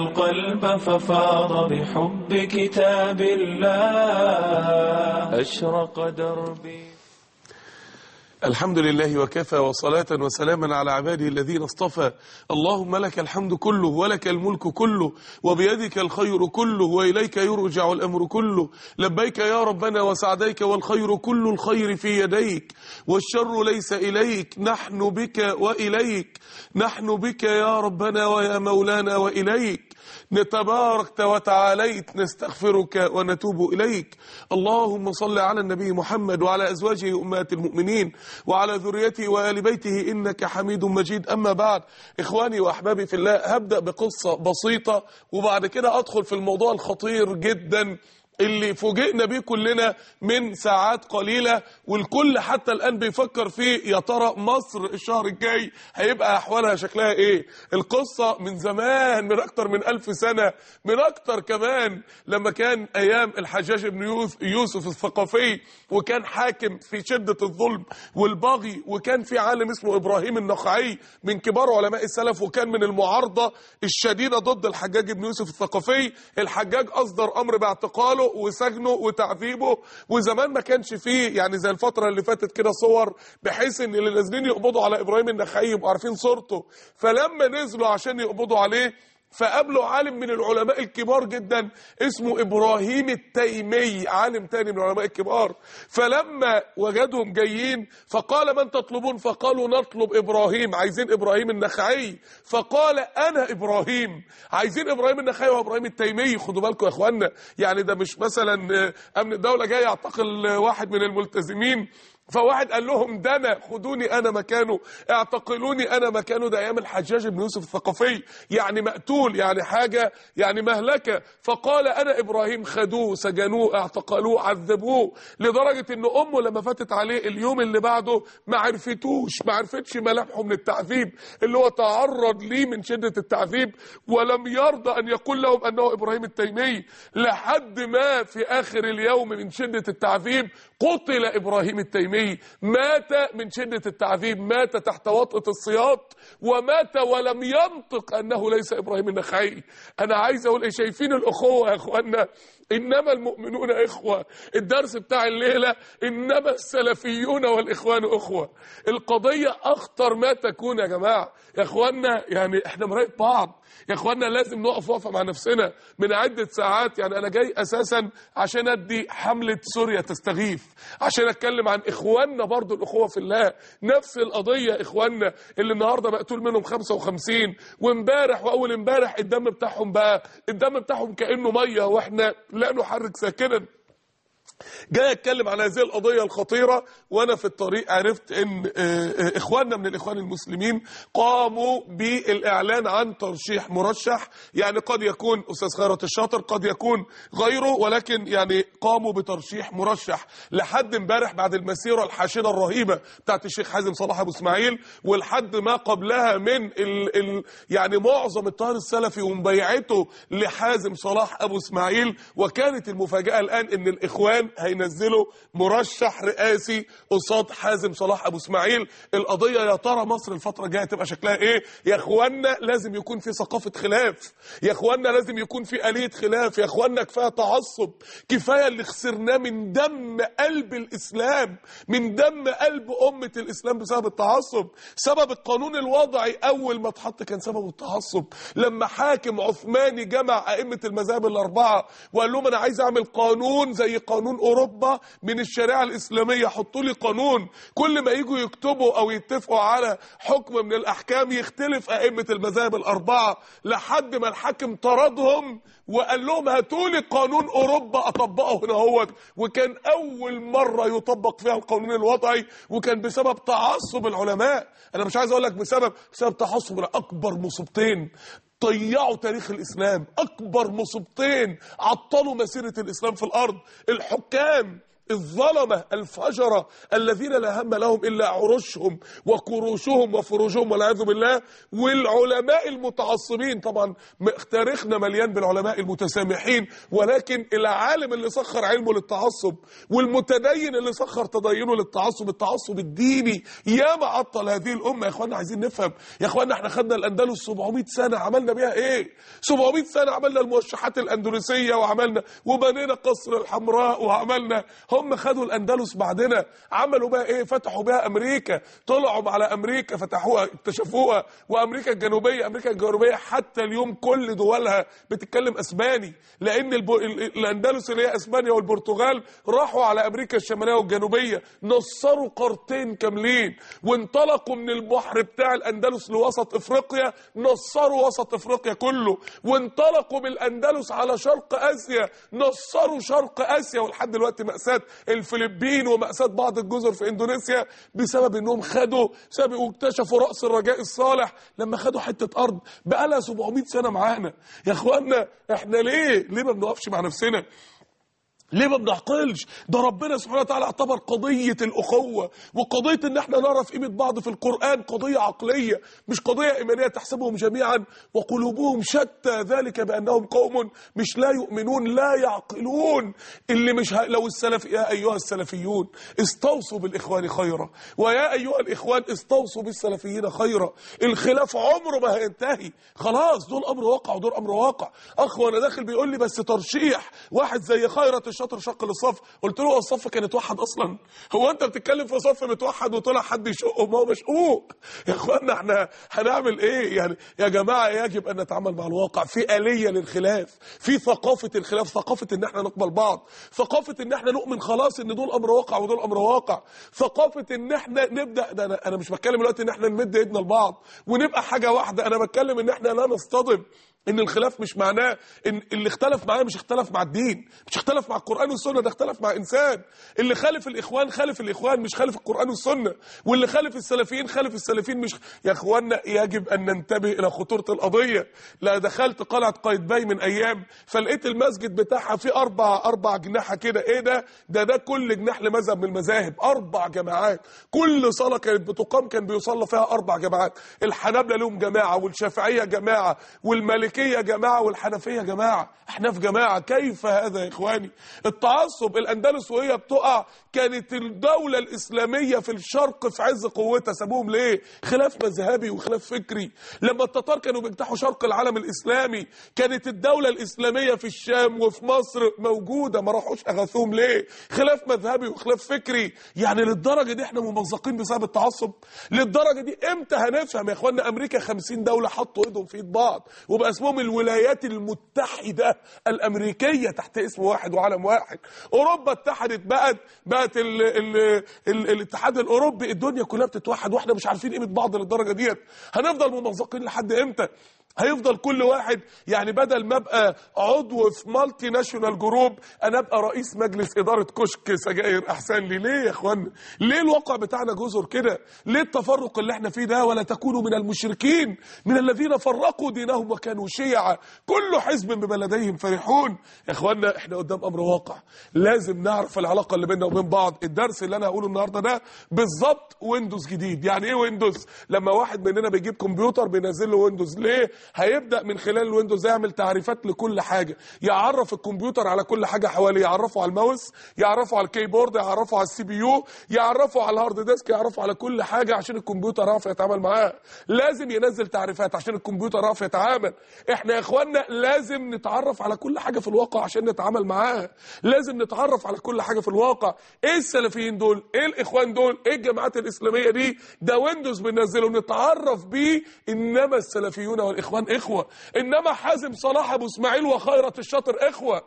القلب ففاض بحب كتاب الله أشرق دربي الحمد لله وكفى وصلاة وسلاما على عباده الذين اصطفى اللهم لك الحمد كله ولك الملك كله وبيدك الخير كله وإليك يرجع الأمر كله لبيك يا ربنا وسعديك والخير كل الخير في يديك والشر ليس إليك نحن بك وإليك نحن بك يا ربنا ويا مولانا وإليك نتباركت وتعاليت نستغفرك ونتوب إليك اللهم صل على النبي محمد وعلى أزواجه أمهات المؤمنين وعلى ذريته وآل بيته إنك حميد مجيد أما بعد إخواني وأحبابي في الله هبدأ بقصة بسيطة وبعد كده أدخل في الموضوع الخطير جدا اللي فوجئنا بيه كلنا من ساعات قليلة والكل حتى الآن بيفكر فيه يا ترى مصر الشهر الجاي هيبقى أحوالها شكلها إيه القصة من زمان من أكتر من ألف سنة من أكتر كمان لما كان أيام الحجاج بن يوسف, يوسف الثقفي وكان حاكم في شدة الظلم والبغي وكان في عالم اسمه إبراهيم النخعي من كبار علماء السلف وكان من المعارضة الشديدة ضد الحجاج بن يوسف الثقفي الحجاج أصدر أمر باعتقاله وسجنه وتعذيبه وزمان ما كانش فيه يعني زي الفترة اللي فاتت كده صور بحيث ان اللي نازلين يقبضوا على ابراهيم النخعي يبقوا عارفين صورته فلما نزلوا عشان يقبضوا عليه فقابلوا عالم من العلماء الكبار جدا اسمه ابراهيم التيمي عالم تاني من العلماء الكبار فلما وجدهم جايين فقال من تطلبون فقالوا نطلب ابراهيم عايزين ابراهيم النخعي فقال انا ابراهيم عايزين ابراهيم النخعي وابراهيم التيمي خدوا بالكم يا اخوانا يعني ده مش مثلا امن الدوله جاي يعتقل واحد من الملتزمين فواحد قال لهم ده انا خدوني انا مكانه اعتقلوني انا مكانه ده ايام الحجاج بن يوسف الثقفي يعني مقتول يعني حاجه يعني مهلكه فقال انا ابراهيم خدوه سجنوه اعتقلوه عذبوه لدرجه ان امه لما فاتت عليه اليوم اللي بعده ما عرفتوش ما عرفتش ملامحه من التعذيب اللي هو تعرض ليه من شده التعذيب ولم يرضى ان يقول لهم انه ابراهيم التيمي لحد ما في اخر اليوم من شده التعذيب قتل ابراهيم التيمي مات من شدة التعذيب مات تحت وطأة السياط ومات ولم ينطق أنه ليس إبراهيم النخعي أنا عايز أقول إيه شايفين الأخوة يا أخوانا إنما المؤمنون إخوة الدرس بتاع الليلة إنما السلفيون والإخوان أخوة القضية أخطر ما تكون يا جماعة يا أخوانا يعني إحنا مراقب بعض يا اخوانا لازم نقف وقفه مع نفسنا من عده ساعات يعني انا جاي اساسا عشان ادي حمله سوريا تستغيث عشان اتكلم عن اخواننا برضو الاخوه في الله نفس القضيه اخواننا اللي النهارده مقتول منهم 55 وامبارح واول امبارح الدم بتاعهم بقى الدم بتاعهم كانه ميه واحنا لا نحرك ساكنا جاي اتكلم عن هذه القضيه الخطيره وانا في الطريق عرفت ان اخواننا من الاخوان المسلمين قاموا بالاعلان عن ترشيح مرشح يعني قد يكون استاذ خيرت الشاطر قد يكون غيره ولكن يعني قاموا بترشيح مرشح لحد امبارح بعد المسيره الحاشده الرهيبه بتاعت الشيخ حازم صلاح ابو اسماعيل ولحد ما قبلها من ال ال يعني معظم الطاهر السلفي ومبيعته لحازم صلاح ابو اسماعيل وكانت المفاجاه الان ان الاخوان هينزلوا مرشح رئاسي قصاد حازم صلاح ابو اسماعيل القضيه يا ترى مصر الفتره الجايه تبقى شكلها ايه يا اخوانا لازم يكون في ثقافه خلاف يا اخوانا لازم يكون في اليه خلاف يا اخوانا كفايه تعصب كفايه اللي خسرناه من دم قلب الاسلام من دم قلب امه الاسلام بسبب التعصب سبب القانون الوضعي اول ما اتحط كان سببه التعصب لما حاكم عثماني جمع ائمه المذاهب الاربعه وقال لهم انا عايز اعمل قانون زي قانون اوروبا من الشريعه الاسلاميه حطوا لي قانون كل ما يجوا يكتبوا او يتفقوا على حكم من الاحكام يختلف ائمه المذاهب الاربعه لحد ما الحاكم طردهم وقال لهم هاتوا لي قانون اوروبا اطبقه هنا هو وكان اول مره يطبق فيها القانون الوضعي وكان بسبب تعصب العلماء انا مش عايز اقول لك بسبب بسبب تعصب اكبر مصيبتين ضيعوا تاريخ الاسلام اكبر مصيبتين عطلوا مسيره الاسلام في الارض الحكام الظلمة الفجرة الذين لا هم لهم إلا عروشهم وكروشهم وفروجهم والعياذ بالله والعلماء المتعصبين طبعا م- تاريخنا مليان بالعلماء المتسامحين ولكن العالم اللي سخر علمه للتعصب والمتدين اللي سخر تدينه للتعصب التعصب الديني يا ما عطل هذه الأمة يا إخوانا عايزين نفهم يا إخوانا احنا خدنا الأندلس 700 سنة عملنا بيها إيه 700 سنة عملنا الموشحات الأندلسية وعملنا وبنينا قصر الحمراء وعملنا هم خدوا الأندلس بعدنا عملوا بقى إيه فتحوا بها أمريكا طلعوا على أمريكا فتحوها اكتشفوها وأمريكا الجنوبية أمريكا الجنوبية حتى اليوم كل دولها بتتكلم أسباني لأن الب... ال- الأندلس اللي هي أسبانيا والبرتغال راحوا على أمريكا الشمالية والجنوبية نصروا قارتين كاملين وانطلقوا من البحر بتاع الأندلس لوسط إفريقيا نصروا وسط إفريقيا كله وانطلقوا بالأندلس على شرق آسيا نصروا شرق آسيا ولحد دلوقتي مأساة الفلبين ومأساة بعض الجزر في إندونيسيا بسبب إنهم خدوا بسبب واكتشفوا رأس الرجاء الصالح لما خدوا حتة أرض بقالها 700 سنة معانا يا إخوانا إحنا ليه ليه ما بنقفش مع نفسنا ليه ما بنعقلش ده ربنا سبحانه وتعالى اعتبر قضية الأخوة وقضية ان احنا نعرف قيمة بعض في القرآن قضية عقلية مش قضية إيمانية تحسبهم جميعا وقلوبهم شتى ذلك بأنهم قوم مش لا يؤمنون لا يعقلون اللي مش ه... لو السلف يا أيها السلفيون استوصوا بالإخوان خيرا ويا أيها الإخوان استوصوا بالسلفيين خيرا الخلاف عمره ما هينتهي خلاص دول أمر واقع ودول أمر واقع أخ وأنا داخل بيقول لي بس ترشيح واحد زي خيرت الشاطر شق للصف قلت له هو الصف كان اتوحد اصلا هو انت بتتكلم في صف متوحد وطلع حد يشقه ما هو مشقوق يا اخوانا احنا هنعمل ايه يعني يا جماعه يجب ان نتعامل مع الواقع في اليه للخلاف في ثقافه الخلاف ثقافه ان احنا نقبل بعض ثقافه ان احنا نؤمن خلاص ان دول امر واقع ودول امر واقع ثقافه ان احنا نبدا ده انا انا مش بتكلم دلوقتي ان احنا نمد ايدنا لبعض ونبقى حاجه واحده انا بتكلم ان احنا لا نصطدم ان الخلاف مش معناه ان اللي اختلف معايا مش اختلف مع الدين مش اختلف مع القران والسنه ده اختلف مع انسان اللي خالف الاخوان خالف الاخوان مش خالف القران والسنه واللي خالف السلفيين خالف السلفيين مش يا اخوانا يجب ان ننتبه الى خطوره القضيه لا دخلت قلعه قايتباي من ايام فلقيت المسجد بتاعها فيه اربع اربع جناحه كده ايه ده ده ده كل جناح لمذهب من المذاهب اربع جماعات كل صلاه كانت بتقام كان بيصلى فيها اربع جماعات الحنابلة لهم جماعه والشافعيه جماعه والمالكيه جماعه والحنفيه جماعه احنا في جماعه كيف هذا يا اخواني التعصب الاندلس وهي بتقع كانت الدوله الاسلاميه في الشرق في عز قوتها سابوهم ليه خلاف مذهبي وخلاف فكري لما التتار كانوا بيجتاحوا شرق العالم الاسلامي كانت الدوله الاسلاميه في الشام وفي مصر موجوده ما راحوش اغاثوهم ليه خلاف مذهبي وخلاف فكري يعني للدرجه دي احنا ممزقين بسبب التعصب للدرجه دي امتى هنفهم يا اخوانا امريكا 50 دوله حطوا ايدهم في ايد بعض وبقى اسمهم الولايات المتحده الامريكيه تحت اسم واحد وعلم واحد اوروبا اتحدت بقت بقت ال ال ال الاتحاد الاوروبي الدنيا كلها بتتوحد واحنا مش عارفين قيمه بعض للدرجه ديت هنفضل ممزقين لحد امتى هيفضل كل واحد يعني بدل ما ابقى عضو في مالتي ناشونال جروب انا ابقى رئيس مجلس اداره كشك سجاير احسن لي ليه يا اخوانا ليه الواقع بتاعنا جزر كده ليه التفرق اللي احنا فيه ده ولا تكونوا من المشركين من الذين فرقوا دينهم وكانوا شيعا كل حزب بما لديهم فرحون يا اخوانا احنا قدام امر واقع لازم نعرف العلاقه اللي بيننا وبين بعض الدرس اللي انا هقوله النهارده ده بالظبط ويندوز جديد يعني ايه ويندوز لما واحد مننا بيجيب كمبيوتر بينزل له ويندوز ليه هيبدا من خلال الويندوز يعمل تعريفات لكل حاجه يعرف الكمبيوتر على كل حاجه حواليه يعرفه على الماوس يعرفه على الكيبورد يعرفه على السي بي يو يعرفه على الهارد ديسك يعرفه على كل حاجه عشان الكمبيوتر يعرف يتعامل معاه لازم ينزل تعريفات عشان الكمبيوتر يعرف يتعامل احنا يا اخوانا لازم نتعرف على كل حاجه في الواقع عشان نتعامل معاها لازم نتعرف على كل حاجه في الواقع ايه السلفيين دول ايه الاخوان دول ايه الجماعات الاسلاميه دي ده ويندوز بننزله نتعرف بيه انما السلفيون والاخوان اخوه انما حازم صلاح ابو اسماعيل وخيرت الشاطر اخوه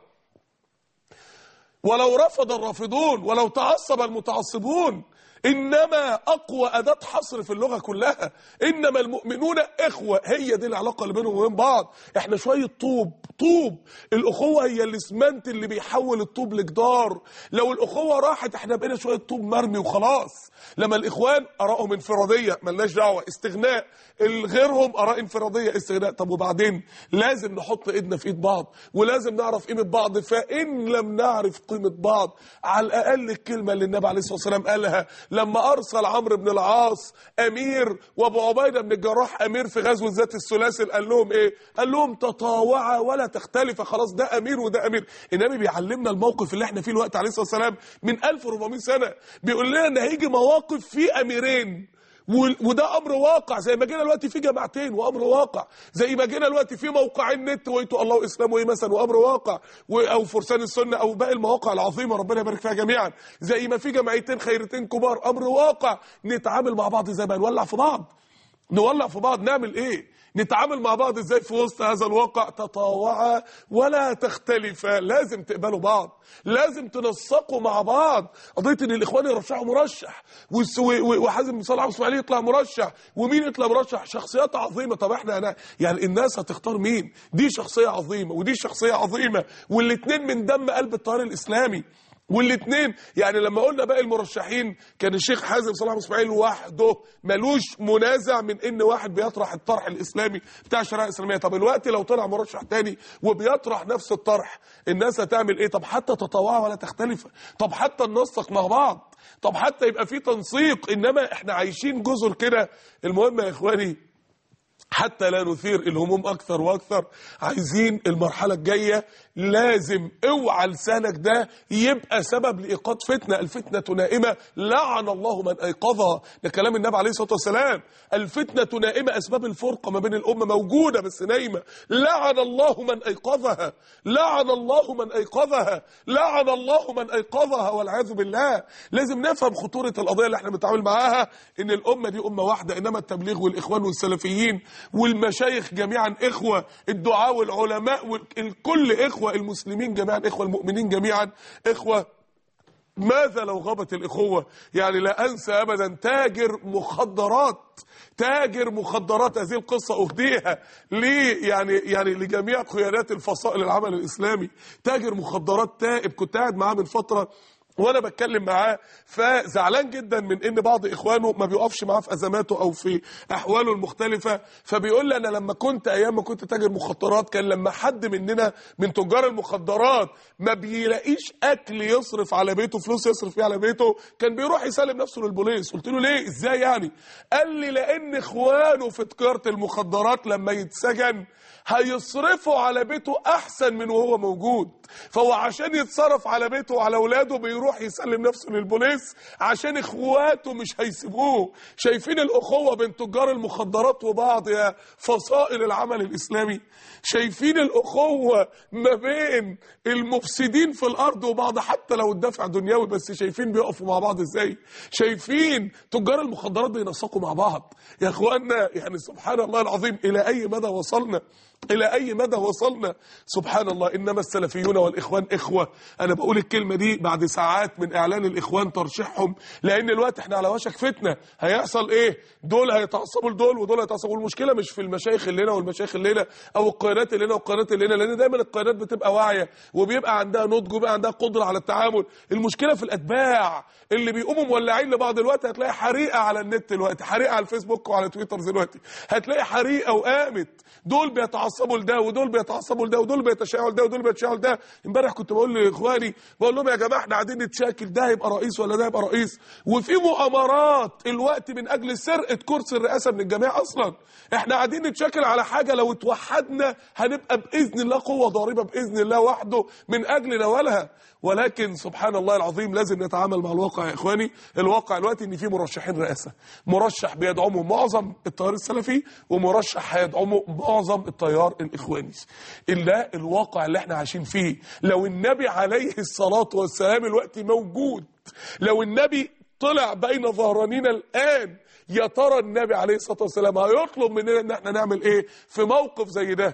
ولو رفض الرافضون ولو تعصب المتعصبون انما اقوى اداه حصر في اللغه كلها انما المؤمنون اخوه هي دي العلاقه اللي بينهم وبين بعض احنا شويه طوب الطوب الاخوه هي الاسمنت اللي بيحول الطوب لجدار لو الاخوه راحت احنا بقينا شويه طوب مرمي وخلاص لما الاخوان ارائهم انفراديه ملناش دعوه استغناء غيرهم اراء انفراديه استغناء طب وبعدين لازم نحط ايدنا في ايد بعض ولازم نعرف قيمه بعض فان لم نعرف قيمه بعض على الاقل الكلمه اللي النبي عليه الصلاه والسلام قالها لما ارسل عمرو بن العاص امير وابو عبيده بن الجراح امير في غزوه ذات السلاسل قال لهم ايه قال لهم تطاوعا ولا تختلفا خلاص ده امير وده امير النبي بيعلمنا الموقف اللي احنا فيه الوقت عليه الصلاه والسلام من 1400 سنه بيقول لنا ان هيجي مواقف في اميرين و- وده امر واقع زي ما جينا دلوقتي في جماعتين وامر واقع زي ما جينا دلوقتي في موقعين نت ويتو الله واسلام وايه مثلا وامر واقع و- او فرسان السنه او باقي المواقع العظيمه ربنا يبارك فيها جميعا زي ما في جمعيتين خيرتين كبار امر واقع نتعامل مع بعض زي ما نولع في بعض نولع في بعض نعمل ايه نتعامل مع بعض ازاي في وسط هذا الواقع تطاوعا ولا تختلفا لازم تقبلوا بعض لازم تنسقوا مع بعض قضيه ان الاخوان يرشحوا مرشح والس- و- و- وحازم صلاح اسماعيل يطلع مرشح ومين يطلع مرشح شخصيات عظيمه طب احنا أنا يعني الناس هتختار مين دي شخصيه عظيمه ودي شخصيه عظيمه والاثنين من دم قلب التيار الاسلامي والاثنين يعني لما قلنا باقي المرشحين كان الشيخ حازم صلاح اسماعيل وحده ملوش منازع من ان واحد بيطرح الطرح الاسلامي بتاع الشريعه الاسلاميه طب الوقت لو طلع مرشح تاني وبيطرح نفس الطرح الناس هتعمل ايه طب حتى تطوعوا ولا تختلف طب حتى ننسق مع بعض طب حتى يبقى في تنسيق انما احنا عايشين جزر كده المهم يا اخواني حتى لا نثير الهموم اكثر واكثر عايزين المرحله الجايه لازم اوعى لسانك ده يبقى سبب لايقاد فتنه الفتنه نائمه لعن الله من ايقظها ده كلام النبي عليه الصلاه والسلام الفتنه نائمه اسباب الفرقه ما بين الامه موجوده بس نايمه لعن الله من ايقظها لعن الله من ايقظها لعن الله من ايقظها والعياذ بالله لازم نفهم خطوره القضيه اللي احنا بنتعامل معاها ان الامه دي امه واحده انما التبليغ والاخوان والسلفيين والمشايخ جميعا اخوه الدعاء والعلماء والكل اخوه المسلمين جميعا اخوه المؤمنين جميعا اخوه ماذا لو غابت الإخوة يعني لا أنسى أبدا تاجر مخدرات تاجر مخدرات هذه القصة أهديها ليه يعني يعني لجميع قيادات الفصائل العمل الإسلامي تاجر مخدرات تائب كنت قاعد معاه من فترة وانا بتكلم معاه فزعلان جدا من ان بعض اخوانه ما بيقفش معاه في ازماته او في احواله المختلفه فبيقول لي انا لما كنت ايام ما كنت تاجر مخدرات كان لما حد مننا من تجار المخدرات ما بيلاقيش اكل يصرف على بيته فلوس يصرف فيها على بيته كان بيروح يسلم نفسه للبوليس قلت له ليه ازاي يعني قال لي لان اخوانه في تجاره المخدرات لما يتسجن هيصرفوا على بيته احسن من وهو موجود فهو عشان يتصرف على بيته وعلى اولاده بيروح يسلم نفسه للبوليس عشان اخواته مش هيسيبوه شايفين الاخوه بين تجار المخدرات وبعض يا فصائل العمل الاسلامي شايفين الاخوه ما بين المفسدين في الارض وبعض حتى لو الدفع دنيوي بس شايفين بيقفوا مع بعض ازاي شايفين تجار المخدرات بينسقوا مع بعض يا اخوانا يعني سبحان الله العظيم الى اي مدى وصلنا الى اي مدى وصلنا سبحان الله انما السلفيون والاخوان اخوه انا بقول الكلمه دي بعد ساعات من اعلان الاخوان ترشيحهم لان الوقت احنا على وشك فتنه هيحصل ايه دول هيتعصبوا لدول ودول هيتعصبوا المشكله مش في المشايخ اللي هنا والمشايخ اللي هنا او القيادات اللي هنا والقيادات اللي هنا لان دايما القيادات بتبقى واعيه وبيبقى عندها نضج وبيبقى عندها قدره على التعامل المشكله في الاتباع اللي بيقوموا مولعين لبعض الوقت هتلاقي حريقه على النت دلوقتي حريقه على الفيسبوك وعلى تويتر دلوقتي هتلاقي حريقه وقامت دول بيتعصبوا لده ودول بيتعصبوا لده ودول بيتشاعوا لده ودول بيتشاعوا لده امبارح كنت بقول لاخواني بقول لهم يا جماعه احنا قاعدين نتشاكل ده هيبقى رئيس ولا ده هيبقى رئيس وفي مؤامرات الوقت من اجل سرقه كرسي الرئاسه من الجميع اصلا احنا قاعدين نتشاكل على حاجه لو اتوحدنا هنبقى باذن الله قوه ضاربه باذن الله وحده من اجل نوالها ولكن سبحان الله العظيم لازم نتعامل مع الواقع يا اخواني الواقع دلوقتي ان في مرشحين رئاسه مرشح بيدعمه معظم التيار السلفي ومرشح هيدعمه معظم التيار الاخواني الا الواقع اللي احنا عايشين فيه لو النبي عليه الصلاه والسلام الوقت موجود لو النبي طلع بين ظهرانينا الان يا ترى النبي عليه الصلاه والسلام هيطلب مننا ان احنا نعمل ايه في موقف زي ده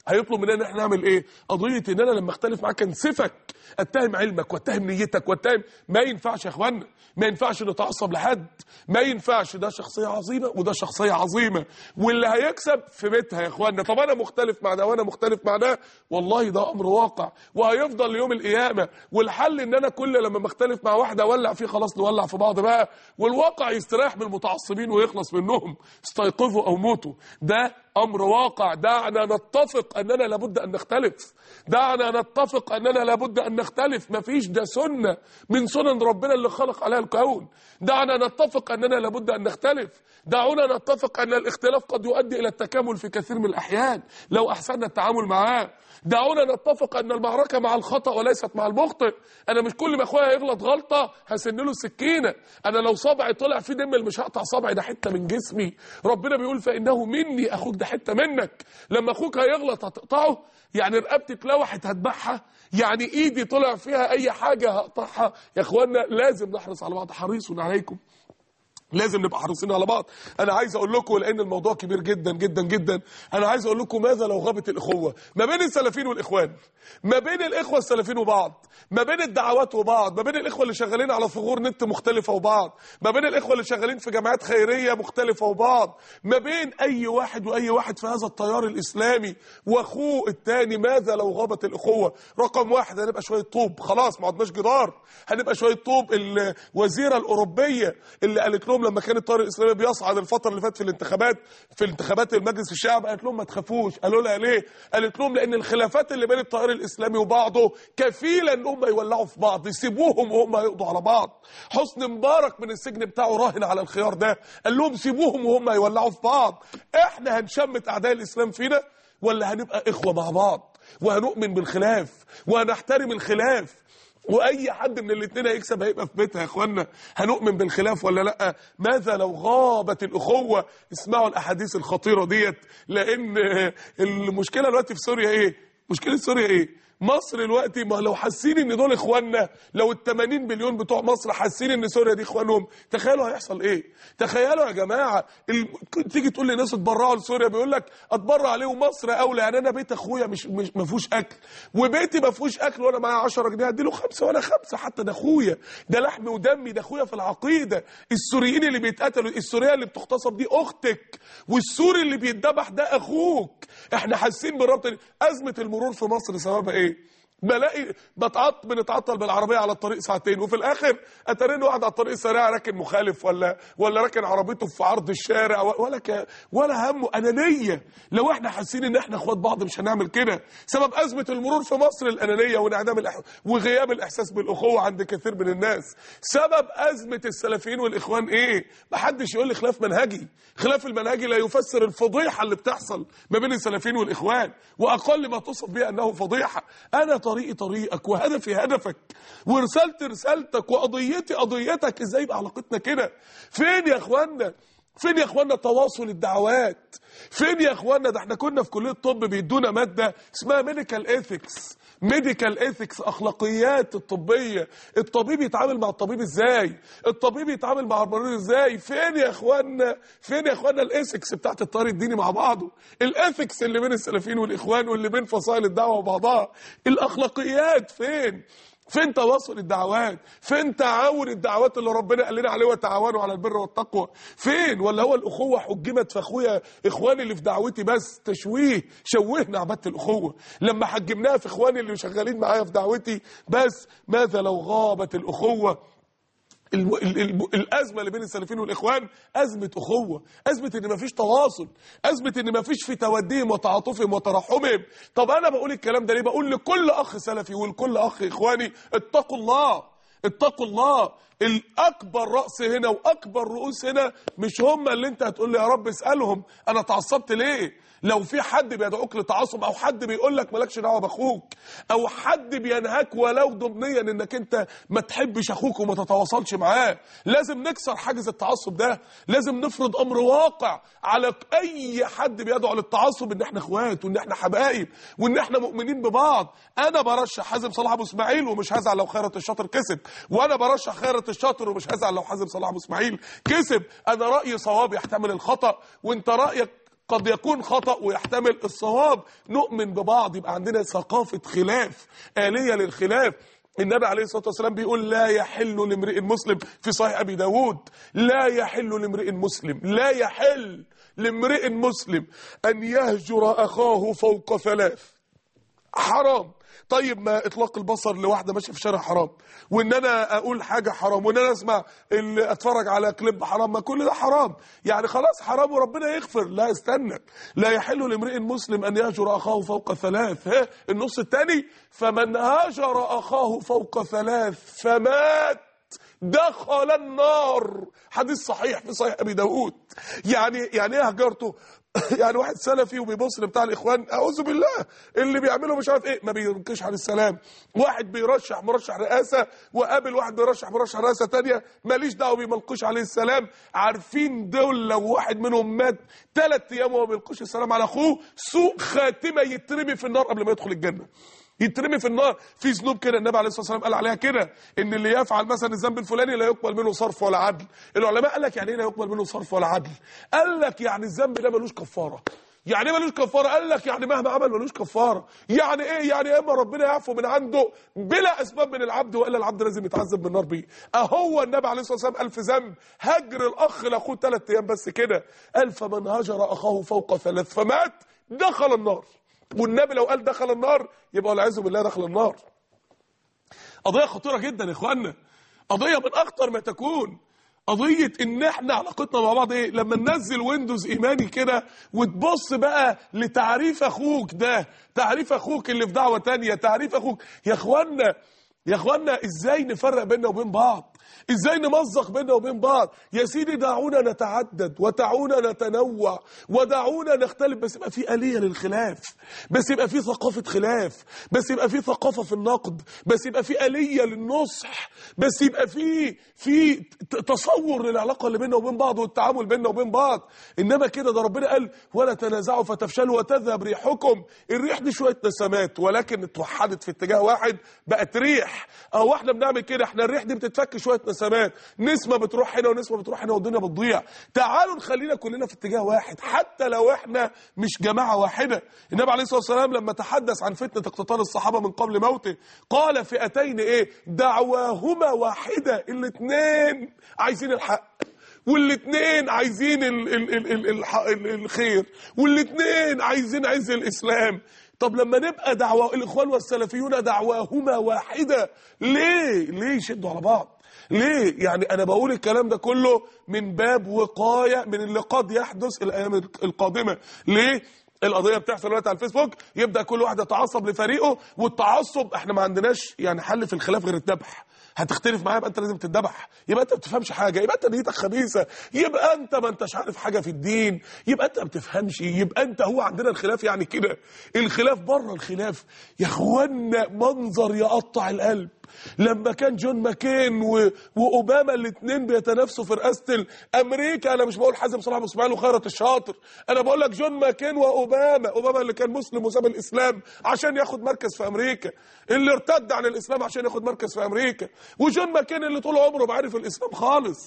هيطلب مننا ان احنا نعمل ايه قضيه ان انا لما اختلف معاك انسفك اتهم علمك واتهم نيتك واتهم ما ينفعش يا اخوانا ما ينفعش نتعصب لحد ما ينفعش ده شخصيه عظيمه وده شخصيه عظيمه واللي هيكسب في بيتها يا اخوانا طب انا مختلف مع ده وانا مختلف مع ده والله ده امر واقع وهيفضل ليوم القيامه والحل ان انا كل لما بختلف مع واحده اولع فيه خلاص نولع في بعض بقى والواقع يستريح من المتعصبين ويخلص منهم استيقظوا او موتوا ده امر واقع دعنا نتفق اننا لابد ان نختلف دعنا نتفق اننا لابد ان نختلف مفيش ده سنه من سنن ربنا اللي خلق عليها الكون دعنا نتفق اننا لابد ان نختلف دعونا نتفق ان الاختلاف قد يؤدي الى التكامل في كثير من الاحيان لو احسننا التعامل معاه دعونا نتفق ان المعركه مع الخطا وليست مع المخطئ انا مش كل ما اخويا يغلط غلطه هسن له السكينه انا لو صبعي طلع فيه دم مش هقطع صبعي ده حته من جسمي ربنا بيقول فانه مني اخوك ده حته منك لما اخوك هيغلط هتقطعه يعني رقبتي اتلوحت هتبعها يعني ايدي طلع فيها اي حاجه هقطعها يا اخوانا لازم نحرص على بعض حريص عليكم لازم نبقى حريصين على بعض انا عايز اقول لكم لان الموضوع كبير جدا جدا جدا انا عايز اقول لكم ماذا لو غابت الاخوه ما بين السلفيين والاخوان ما بين الاخوه السلفيين وبعض ما بين الدعوات وبعض ما بين الاخوه اللي شغالين على ثغور نت مختلفه وبعض ما بين الاخوه اللي شغالين في جمعيات خيريه مختلفه وبعض ما بين اي واحد واي واحد في هذا التيار الاسلامي واخوه الثاني ماذا لو غابت الاخوه رقم واحد هنبقى شويه طوب خلاص ما عدناش جدار هنبقى شويه طوب الوزيره الاوروبيه اللي قالت لهم لما كان التيار الاسلامي بيصعد الفتره اللي فاتت في الانتخابات في انتخابات المجلس الشعب قالت لهم ما تخافوش قالوا لها ليه قالت لهم لان الخلافات اللي بين التيار الاسلامي وبعضه كفيله ان هم يولعوا في بعض سيبوهم وهم يقضوا على بعض حسني مبارك من السجن بتاعه راهن على الخيار ده قال لهم سيبوهم وهم يولعوا في بعض احنا هنشمت اعداء الاسلام فينا ولا هنبقى اخوه مع بعض وهنؤمن بالخلاف وهنحترم الخلاف واي حد من الاثنين هيكسب هيبقى في بيتها يا اخوانا هنؤمن بالخلاف ولا لا ماذا لو غابت الاخوه اسمعوا الاحاديث الخطيره ديت لان المشكله دلوقتي في سوريا ايه مشكله سوريا ايه مصر دلوقتي ما لو حاسين ان دول اخواننا لو ال 80 مليون بتوع مصر حاسين ان سوريا دي اخوانهم تخيلوا هيحصل ايه تخيلوا يا جماعه ال... تيجي تقول لناس اتبرعوا لسوريا بيقول لك اتبرع عليه ومصر اولى يعني انا بيت اخويا مش مش ما فيهوش اكل وبيتي ما فيهوش اكل وانا معايا 10 جنيه اديله خمسه وانا خمسه حتى ده اخويا ده لحم ودمي ده اخويا في العقيده السوريين اللي بيتقتلوا السوريه اللي بتغتصب دي اختك والسوري اللي بيتذبح ده اخوك احنا حاسين بالربط ازمه المرور في مصر سببها ايه بلاقي بتعط بنتعطل بالعربيه على الطريق ساعتين وفي الاخر اترين واحد على الطريق السريع راكن مخالف ولا ولا راكن عربيته في عرض الشارع ولا ك ولا همه انانيه لو احنا حاسين ان احنا اخوات بعض مش هنعمل كده سبب ازمه المرور في مصر الانانيه وانعدام الأح... وغياب الاحساس بالاخوه عند كثير من الناس سبب ازمه السلفيين والاخوان ايه محدش يقول لي خلاف منهجي خلاف المنهجي لا يفسر الفضيحه اللي بتحصل ما بين السلفيين والاخوان واقل ما توصف به انه فضيحه انا طريقي طريقك وهدفي هدفك ورسالتي رسالتك وقضيتي قضيتك ازاي يبقى علاقتنا كده فين يا اخوانا فين يا اخوانا تواصل الدعوات فين يا اخوانا ده احنا كنا في كليه الطب بيدونا ماده اسمها ميديكال ايثكس ميديكال ايثكس اخلاقيات الطبيه الطبيب يتعامل مع الطبيب ازاي الطبيب يتعامل مع المريض ازاي فين يا اخوانا فين يا اخوانا الايثكس بتاعت الطار الديني مع بعضه الايثكس اللي بين السلفيين والاخوان واللي بين فصائل الدعوه وبعضها الاخلاقيات فين فين تواصل الدعوات فين تعاون الدعوات اللي ربنا قال لنا عليه وتعاونوا على البر والتقوى فين ولا هو الاخوه حجمت في اخويا اخواني اللي في دعوتي بس تشويه شوهنا عباده الاخوه لما حجمناها في اخواني اللي شغالين معايا في دعوتي بس ماذا لو غابت الاخوه الم... ال... ال... الازمه اللي بين السلفيين والاخوان ازمه اخوه ازمه ان مفيش تواصل ازمه ان مفيش في توديهم وتعاطفهم وترحمهم طب انا بقول الكلام ده ليه بقول لكل اخ سلفي ولكل اخ اخواني اتقوا الله اتقوا الله الاكبر راس هنا واكبر رؤوس هنا مش هم اللي انت هتقول لي يا رب اسالهم انا اتعصبت ليه لو في حد بيدعوك لتعصب او حد بيقول لك مالكش دعوه باخوك او حد بينهاك ولو ضمنيا انك انت ما تحبش اخوك وما تتواصلش معاه لازم نكسر حاجز التعصب ده لازم نفرض امر واقع على اي حد بيدعو للتعصب ان احنا اخوات وان احنا حبايب وان احنا مؤمنين ببعض انا برشح حازم صلاح ابو اسماعيل ومش هزعل لو خيرت الشاطر كسب وانا برشح خيرت الشاطر ومش هزعل لو حازم صلاح ابو اسماعيل كسب انا رايي صواب يحتمل الخطا وانت رايك قد يكون خطأ ويحتمل الصواب نؤمن ببعض يبقى عندنا ثقافة خلاف آلية للخلاف النبي عليه الصلاة والسلام بيقول لا يحل لامرئ مسلم في صحيح أبي داود لا يحل لامرئ مسلم لا يحل لامرئ مسلم أن يهجر أخاه فوق ثلاث حرام طيب ما اطلاق البصر لواحده ماشيه في شارع حرام وان انا اقول حاجه حرام وان انا اسمع اللي اتفرج على كليب حرام ما كل ده حرام يعني خلاص حرام وربنا يغفر لا استنى لا يحل لامرئ مسلم ان يهجر اخاه فوق ثلاث ها النص الثاني فمن هاجر اخاه فوق ثلاث فمات دخل النار حديث صحيح في صحيح ابي داود يعني يعني ايه هجرته يعني واحد سلفي وبيبص بتاع الاخوان اعوذ بالله اللي بيعمله مش عارف ايه ما بينكش على السلام واحد بيرشح مرشح رئاسه وقابل واحد بيرشح مرشح رئاسه تانية ماليش دعوه بيملقوش عليه السلام عارفين دول لو واحد منهم مات ثلاث ايام وهو بيلقوش السلام على اخوه سوء خاتمه يترمي في النار قبل ما يدخل الجنه يترمي في النار في ذنوب كده النبي عليه الصلاه والسلام قال عليها كده ان اللي يفعل مثلا الذنب الفلاني لا يقبل منه صرف ولا عدل العلماء قال لك يعني ايه لا يقبل منه صرف ولا عدل قال لك يعني الذنب ده ملوش كفاره يعني ايه ملوش كفاره قال لك يعني مهما عمل ملوش كفاره يعني ايه يعني يا اما ربنا يعفو من عنده بلا اسباب من العبد والا العبد لازم يتعذب بالنار بيه اهو النبي عليه الصلاه والسلام قال في ذنب هجر الاخ لاخوه ثلاث ايام بس كده قال فمن هجر اخاه فوق ثلاث فمات دخل النار والنبي لو قال دخل النار يبقى والعياذ بالله دخل النار قضيه خطيره جدا يا اخوانا قضيه من اخطر ما تكون قضية ان احنا علاقتنا مع بعض ايه لما ننزل ويندوز ايماني كده وتبص بقى لتعريف اخوك ده تعريف اخوك اللي في دعوة تانية تعريف اخوك يا اخوانا يا اخوانا ازاي نفرق بيننا وبين بعض ازاي نمزق بيننا وبين بعض يا سيدي دعونا نتعدد ودعونا نتنوع ودعونا نختلف بس يبقى في آلية للخلاف بس يبقى في ثقافة خلاف بس يبقى في ثقافة في النقد بس يبقى في آلية للنصح بس يبقى في في ت- تصور للعلاقة اللي بيننا وبين بعض والتعامل بيننا وبين بعض انما كده ده ربنا قال ولا تنازعوا فتفشلوا وتذهب ريحكم الريح دي شوية نسمات ولكن اتوحدت في اتجاه واحد بقت ريح او احنا بنعمل كده احنا الريح دي بتتفك شوية نسمات نسمة بتروح هنا ونسمة بتروح هنا والدنيا بتضيع تعالوا نخلينا كلنا في اتجاه واحد حتى لو احنا مش جماعة واحدة النبي عليه الصلاة والسلام لما تحدث عن فتنة اقتتال الصحابة من قبل موته قال فئتين ايه دعواهما واحدة الاتنين عايزين الحق والاثنين عايزين ال ال ال ال ال ال الخير والاثنين عايزين عز الاسلام طب لما نبقى دعوة الاخوان والسلفيون دعواهما واحده ليه ليه يشدوا على بعض ليه يعني انا بقول الكلام ده كله من باب وقايه من اللي قد يحدث الايام القادمه ليه القضيه بتحصل دلوقتي على الفيسبوك يبدا كل واحد يتعصب لفريقه والتعصب احنا ما عندناش يعني حل في الخلاف غير الذبح هتختلف معايا يبقى انت لازم تتذبح يبقى انت ما بتفهمش حاجه يبقى انت نيتك خبيثه يبقى انت ما انتش عارف حاجه في الدين يبقى انت ما بتفهمش يبقى انت هو عندنا الخلاف يعني كده الخلاف بره الخلاف يا اخوانا منظر يقطع القلب لما كان جون ماكين و... واوباما الاثنين بيتنافسوا في رئاسه امريكا انا مش بقول حازم صلاح ابو اسماعيل وخيرت الشاطر انا بقول لك جون ماكين واوباما اوباما اللي كان مسلم وساب الاسلام عشان ياخد مركز في امريكا اللي ارتد عن الاسلام عشان ياخد مركز في امريكا وجون ماكين اللي طول عمره بعرف الاسلام خالص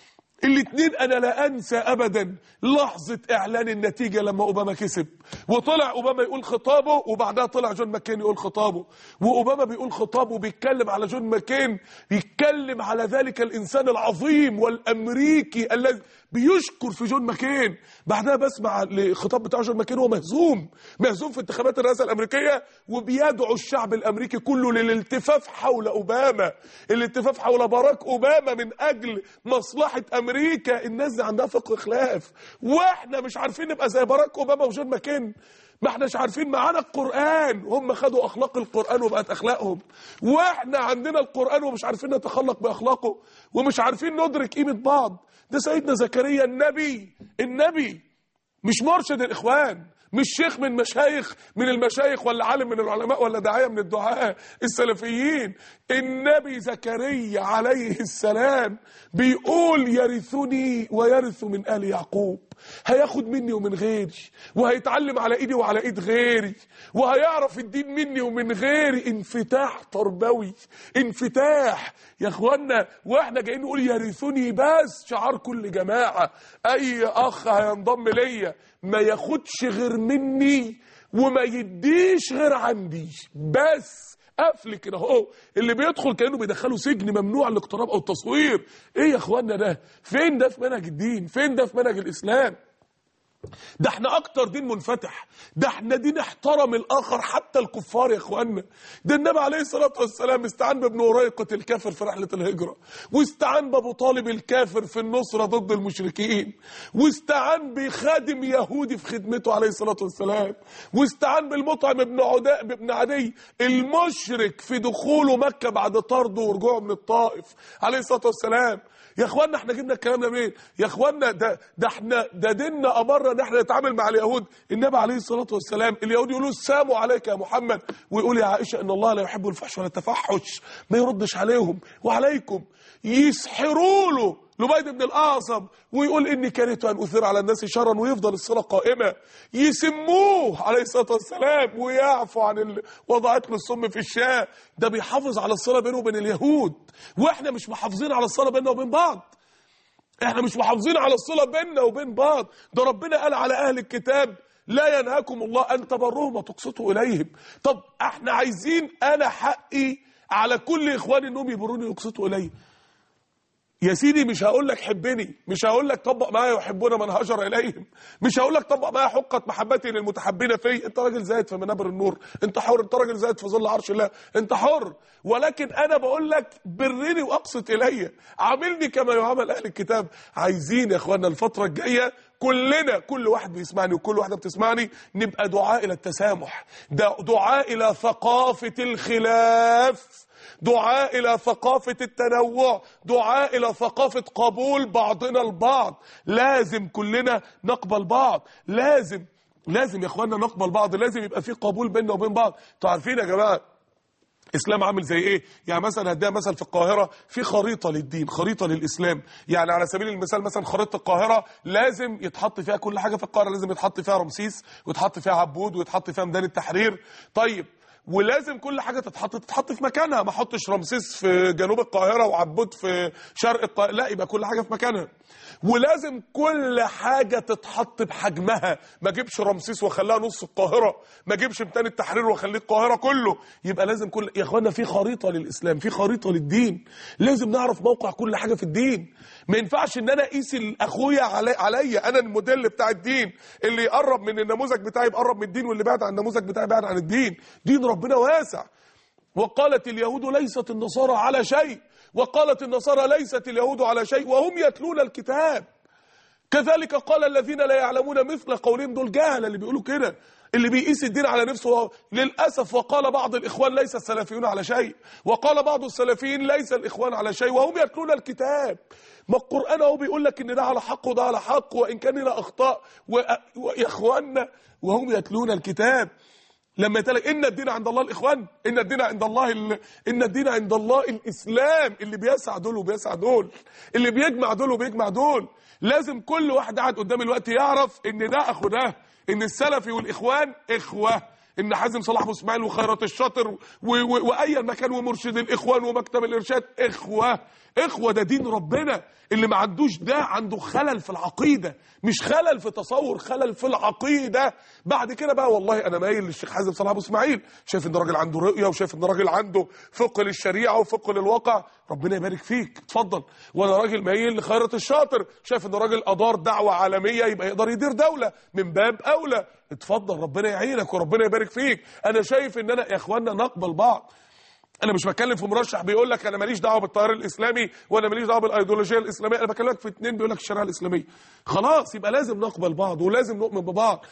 الاثنين انا لا انسى ابدا لحظه اعلان النتيجه لما اوباما كسب وطلع اوباما يقول خطابه وبعدها طلع جون ماكين يقول خطابه واوباما بيقول خطابه بيتكلم على جون ماكين بيتكلم على ذلك الانسان العظيم والامريكي الذي بيشكر في جون ماكين بعدها بسمع الخطاب بتاع جون ماكين هو مهزوم مهزوم في انتخابات الرئاسه الامريكيه وبيدعو الشعب الامريكي كله للالتفاف حول اوباما الالتفاف حول باراك اوباما من اجل مصلحه امريكا الناس دي عندها فقه خلاف واحنا مش عارفين نبقى زي باراك اوباما وجون ماكين ما احناش عارفين معانا القرآن هم خدوا أخلاق القرآن وبقت أخلاقهم واحنا عندنا القرآن ومش عارفين نتخلق بأخلاقه ومش عارفين ندرك قيمة بعض ده سيدنا زكريا النبي النبي مش مرشد الإخوان مش شيخ من مشايخ من المشايخ ولا عالم من العلماء ولا داعية من الدعاء السلفيين النبي زكريا عليه السلام بيقول يرثني ويرث من آل يعقوب هياخد مني ومن غيري وهيتعلم على ايدي وعلى ايد غيري وهيعرف الدين مني ومن غيري انفتاح تربوي انفتاح يا اخوانا واحنا جايين نقول يرثني بس شعار كل جماعه اي اخ هينضم ليا ما ياخدش غير مني وما يديش غير عندي بس قفل كده اهو اللي بيدخل كانه بيدخله سجن ممنوع الاقتراب او التصوير ايه يا اخوانا ده فين ده في منهج الدين فين ده في منهج الاسلام ده احنا اكتر دين منفتح ده احنا دين احترم الاخر حتى الكفار يا اخوانا ده النبي عليه الصلاه والسلام استعان بابن وريقه الكافر في رحله الهجره واستعان بابو طالب الكافر في النصره ضد المشركين واستعان بخادم يهودي في خدمته عليه الصلاه والسلام واستعان بالمطعم ابن عداء بن عدي المشرك في دخوله مكه بعد طرده ورجوعه من الطائف عليه الصلاه والسلام يا اخوانا احنا جبنا الكلام ده منين يا اخوانا ده ده احنا ده ديننا امرنا ان احنا نتعامل مع اليهود النبي عليه الصلاه والسلام اليهود يقولوا السلام عليك يا محمد ويقول يا عائشه ان الله لا يحب الفحش ولا التفحش ما يردش عليهم وعليكم يسحروا له لبيد بن الاعصم ويقول اني كرهت ان اثير على الناس شرا ويفضل الصله قائمه يسموه عليه الصلاه والسلام ويعفو عن ال... وضعت له السم في الشاة ده بيحافظ على الصله بينه وبين اليهود واحنا مش محافظين على الصله بيننا وبين بعض احنا مش محافظين على الصله بيننا وبين بعض ده ربنا قال على اهل الكتاب لا ينهاكم الله ان تبروهم وتقسطوا اليهم طب احنا عايزين انا حقي على كل اخواني انهم يبروني ويقسطوا الي يا سيدي مش هقول لك حبني مش هقول لك طبق معايا يحبون من هجر اليهم مش هقول لك طبق معايا حقه محبتي للمتحبين في انت راجل زايد في منابر النور انت حر انت راجل زايد في ظل عرش الله انت حر ولكن انا بقول لك برني واقسط الي عاملني كما يعامل اهل الكتاب عايزين يا اخوانا الفتره الجايه كلنا كل واحد بيسمعني وكل واحده بتسمعني نبقى دعاء الى التسامح ده دعاء الى ثقافه الخلاف دعاء الى ثقافه التنوع دعاء الى ثقافه قبول بعضنا البعض لازم كلنا نقبل بعض لازم لازم يا اخوانا نقبل بعض لازم يبقى في قبول بيننا وبين بعض انتوا عارفين يا جماعه اسلام عامل زي ايه يعني مثلا هديها مثلا في القاهره في خريطه للدين خريطه للاسلام يعني على سبيل المثال مثلا خريطه القاهره لازم يتحط فيها كل حاجه في القاهره لازم يتحط فيها رمسيس ويتحط فيها عبود ويتحط فيها ميدان التحرير طيب ولازم كل حاجه تتحط تتحط في مكانها ما احطش رمسيس في جنوب القاهره وعبود في شرق القاهره لا يبقى كل حاجه في مكانها ولازم كل حاجه تتحط بحجمها ما اجيبش رمسيس واخليها نص القاهره ما اجيبش ميدان التحرير واخليه القاهره كله يبقى لازم كل يا اخوانا في خريطه للاسلام في خريطه للدين لازم نعرف موقع كل حاجه في الدين ما ينفعش ان انا اقيس اخويا علي عليا انا الموديل بتاع الدين اللي يقرب من النموذج بتاعي يقرب من الدين واللي بعد عن النموذج بتاعي بعد عن الدين دين ربنا واسع وقالت اليهود ليست النصارى على شيء وقالت النصارى ليست اليهود على شيء وهم يتلون الكتاب كذلك قال الذين لا يعلمون مثل قولهم دول جهله اللي بيقولوا كده اللي بيقيس الدين على نفسه للاسف وقال بعض الاخوان ليس السلفيون على شيء وقال بعض السلفيين ليس الاخوان على شيء وهم يتلون الكتاب ما القران اهو بيقول لك ان ده على حق وده على حق وان كان لنا اخطاء ويا اخواننا وهم يتلون الكتاب لما يتلك ان الدين عند الله الاخوان ان الدين عند الله ال... ان الدين عند الله الاسلام اللي بيسع دول وبيسع دول اللي بيجمع دول وبيجمع دول لازم كل واحد قاعد قدام الوقت يعرف ان ده اخو ده ان السلفي والاخوان اخوه ان حازم صلاح ابو اسماعيل وخيرات الشاطر و... و... واي مكان ومرشد الاخوان ومكتب الارشاد اخوه اخوه ده دين ربنا اللي ما عندوش ده عنده خلل في العقيده مش خلل في تصور خلل في العقيده بعد كده بقى والله انا مايل للشيخ حازم صلاح ابو اسماعيل شايف ان راجل عنده رؤيه وشايف ان راجل عنده فقه للشريعه وفقه للواقع ربنا يبارك فيك اتفضل وانا راجل مايل لخيرة الشاطر شايف ان راجل ادار دعوه عالميه يبقى يقدر يدير دوله من باب اولى اتفضل ربنا يعينك وربنا يبارك فيك انا شايف ان انا يا اخوانا نقبل بعض انا مش بتكلم في مرشح بيقول لك انا ماليش دعوه بالتيار الاسلامي وانا ماليش دعوه بالايديولوجيه الاسلاميه انا بكلمك في اتنين بيقول لك الشريعه الاسلاميه خلاص يبقى لازم نقبل بعض ولازم نؤمن ببعض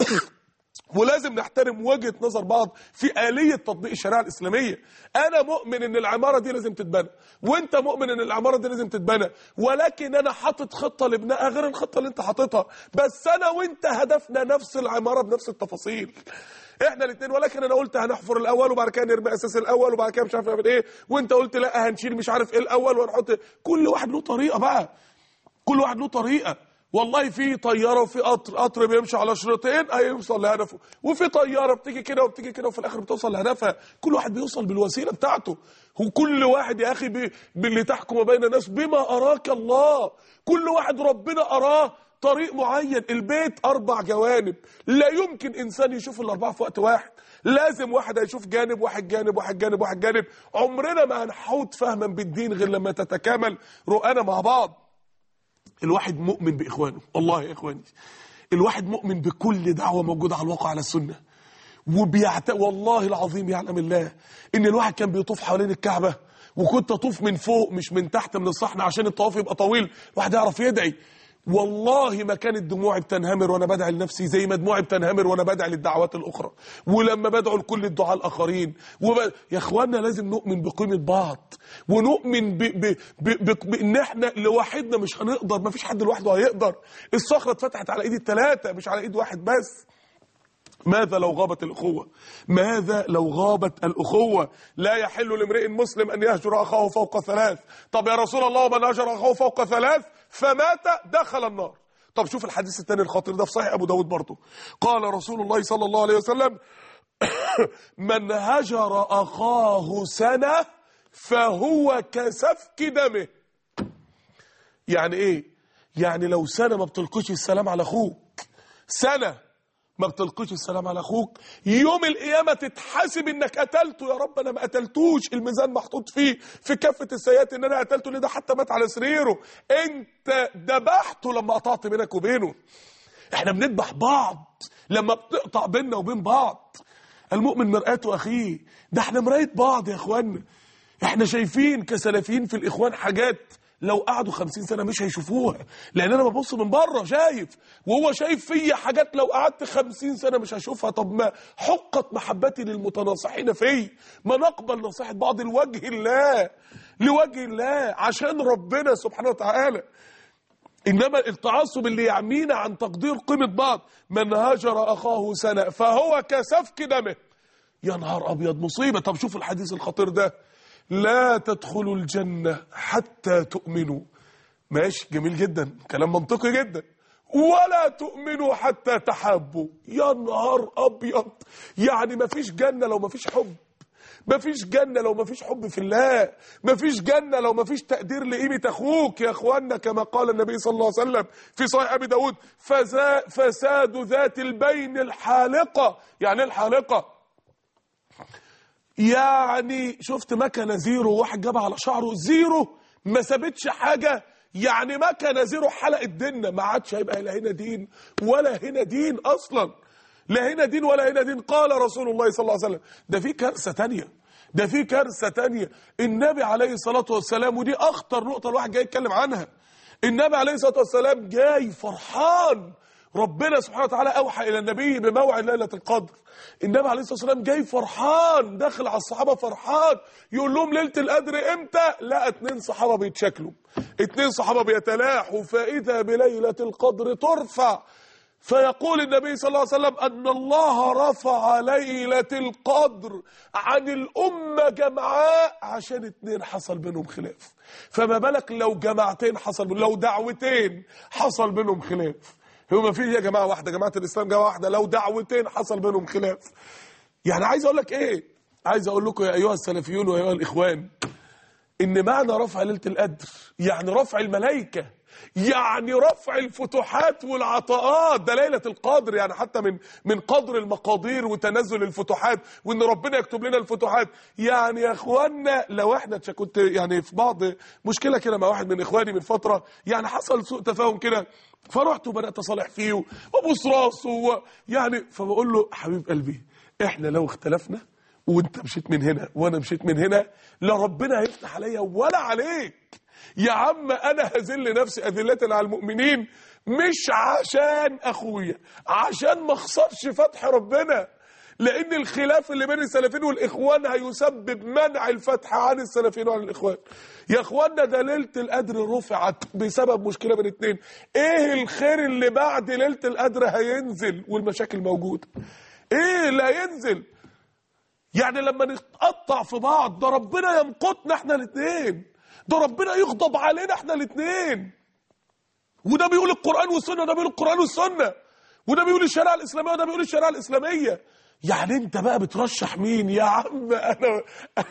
ولازم نحترم وجهه نظر بعض في اليه تطبيق الشريعه الاسلاميه انا مؤمن ان العماره دي لازم تتبنى وانت مؤمن ان العماره دي لازم تتبنى ولكن انا حاطط خطه لبنائها غير الخطه اللي انت حاططها بس انا وانت هدفنا نفس العماره بنفس التفاصيل احنا الاثنين ولكن انا قلت هنحفر الاول وبعد كده نرمي اساس الاول وبعد كده مش عارف نعمل ايه وانت قلت لا هنشيل مش عارف ايه الاول ونحط كل واحد له طريقه بقى كل واحد له طريقه والله في طياره وفي قطر قطر بيمشي على شريطين هيوصل لهدفه وفي طياره بتيجي كده وبتيجي كده وفي الاخر بتوصل لهدفها كل واحد بيوصل بالوسيله بتاعته وكل واحد يا اخي بي- باللي تحكم بين الناس بما اراك الله كل واحد ربنا اراه طريق معين البيت اربع جوانب لا يمكن انسان يشوف الاربعه في وقت واحد لازم واحد هيشوف جانب واحد جانب واحد جانب واحد جانب عمرنا ما هنحوط فهما بالدين غير لما تتكامل رؤانا مع بعض الواحد مؤمن باخوانه والله يا اخواني الواحد مؤمن بكل دعوه موجوده على الواقع على السنه وبيعت والله العظيم يعلم الله ان الواحد كان بيطوف حوالين الكعبه وكنت اطوف من فوق مش من تحت من الصحن عشان الطواف يبقى طويل الواحد يعرف يدعي والله ما كانت دموعي بتنهمر وانا بدعي لنفسي زي ما دموعي بتنهمر وانا بدعي للدعوات الاخرى ولما بدعو لكل الدعاء الاخرين وب... يا اخوانا لازم نؤمن بقيمه بعض ونؤمن ب... ب... ب... ب... بان احنا لوحدنا مش هنقدر ما فيش حد لوحده هيقدر الصخره اتفتحت على ايد الثلاثه مش على ايد واحد بس ماذا لو غابت الأخوة ماذا لو غابت الأخوة لا يحل لامرئ مسلم أن يهجر أخاه فوق ثلاث طب يا رسول الله من هجر أخاه فوق ثلاث فمات دخل النار طب شوف الحديث الثاني الخطير ده في صحيح أبو داود برضه قال رسول الله صلى الله عليه وسلم من هجر أخاه سنة فهو كسفك دمه يعني ايه يعني لو سنة ما بتلقيش السلام على اخوك سنة ما بتلقيش السلام على اخوك يوم القيامة تتحاسب انك قتلته يا رب انا ما قتلتوش الميزان محطوط فيه في كافة السيئات ان انا قتلته ليه ده حتى مات على سريره انت ذبحته لما قطعت بينك وبينه احنا بنذبح بعض لما بتقطع بيننا وبين بعض المؤمن مرآة اخيه ده احنا مراية بعض يا اخوانا احنا شايفين كسلفيين في الاخوان حاجات لو قعدوا خمسين سنة مش هيشوفوها لان انا ببص من بره شايف وهو شايف فيا حاجات لو قعدت خمسين سنة مش هشوفها طب ما حقت محبتي للمتناصحين في ما نقبل نصيحة بعض لوجه الله لوجه الله عشان ربنا سبحانه وتعالى انما التعصب اللي يعمينا عن تقدير قيمة بعض من هاجر اخاه سنة فهو كسفك دمه يا نهار ابيض مصيبة طب شوف الحديث الخطير ده لا تدخلوا الجنة حتى تؤمنوا ماشي جميل جدا كلام منطقي جدا ولا تؤمنوا حتى تحابوا يا نهار ابيض يعني مفيش جنة لو مفيش حب مفيش جنة لو مفيش حب في الله مفيش جنة لو مفيش تقدير لقيمة أخوك يا أخوانا كما قال النبي صلى الله عليه وسلم في صحيح أبي داود فزا- فساد ذات البين الحالقة يعني إيه الحالقة يعني شفت مكنه زيرو واحد جابها على شعره زيرو ما سابتش حاجه يعني مكنه زيرو حلقت ديننا ما عادش هيبقى لا هنا دين ولا هنا دين اصلا لا هنا دين ولا هنا دين قال رسول الله صلى الله عليه وسلم ده في كارثه تانية ده في كارثه تانية النبي عليه الصلاه والسلام ودي اخطر نقطه الواحد جاي يتكلم عنها النبي عليه الصلاه والسلام جاي فرحان ربنا سبحانه وتعالى اوحى الى النبي بموعد ليله القدر النبي عليه الصلاه والسلام جاي فرحان داخل على الصحابه فرحان يقول لهم ليله القدر امتى لا اتنين صحابه بيتشكلوا اتنين صحابه بيتلاحوا فاذا بليله القدر ترفع فيقول النبي صلى الله عليه وسلم أن الله رفع ليلة القدر عن الأمة جمعاء عشان اتنين حصل بينهم خلاف فما بالك لو جماعتين حصل لو دعوتين حصل بينهم خلاف هو ما فيش يا جماعة واحدة جماعة الإسلام جماعة واحدة لو دعوتين حصل بينهم خلاف يعني عايز أقول لك إيه عايز أقول لكم يا أيها السلفيون وأيها الإخوان ان معنى رفع ليله القدر يعني رفع الملائكه يعني رفع الفتوحات والعطاءات ده ليله القدر يعني حتى من من قدر المقادير وتنزل الفتوحات وان ربنا يكتب لنا الفتوحات يعني يا اخوانا لو احنا تش- كنت يعني في بعض مشكله كده مع واحد من اخواني من فتره يعني حصل سوء تفاهم كده فرحت وبدات اصالح فيه وابوس راسه و- يعني فبقول له حبيب قلبي احنا لو اختلفنا وانت مشيت من هنا وانا مشيت من هنا لا ربنا هيفتح عليا ولا عليك يا عم انا هذل نفسي اذله على المؤمنين مش عشان اخويا عشان ما اخسرش فتح ربنا لان الخلاف اللي بين السلفيين والاخوان هيسبب منع الفتح عن السلفيين وعن الاخوان يا اخوانا ده ليله القدر رفعت بسبب مشكله بين اتنين ايه الخير اللي بعد ليله القدر هينزل والمشاكل موجوده ايه اللي هينزل يعني لما نتقطع في بعض ده ربنا يمقتنا احنا الاثنين ده ربنا يغضب علينا احنا الاثنين وده بيقول القران والسنه وده بيقول القران والسنه وده بيقول الشريعه الاسلاميه وده بيقول الشريعه الاسلاميه يعني انت بقى بترشح مين يا عم انا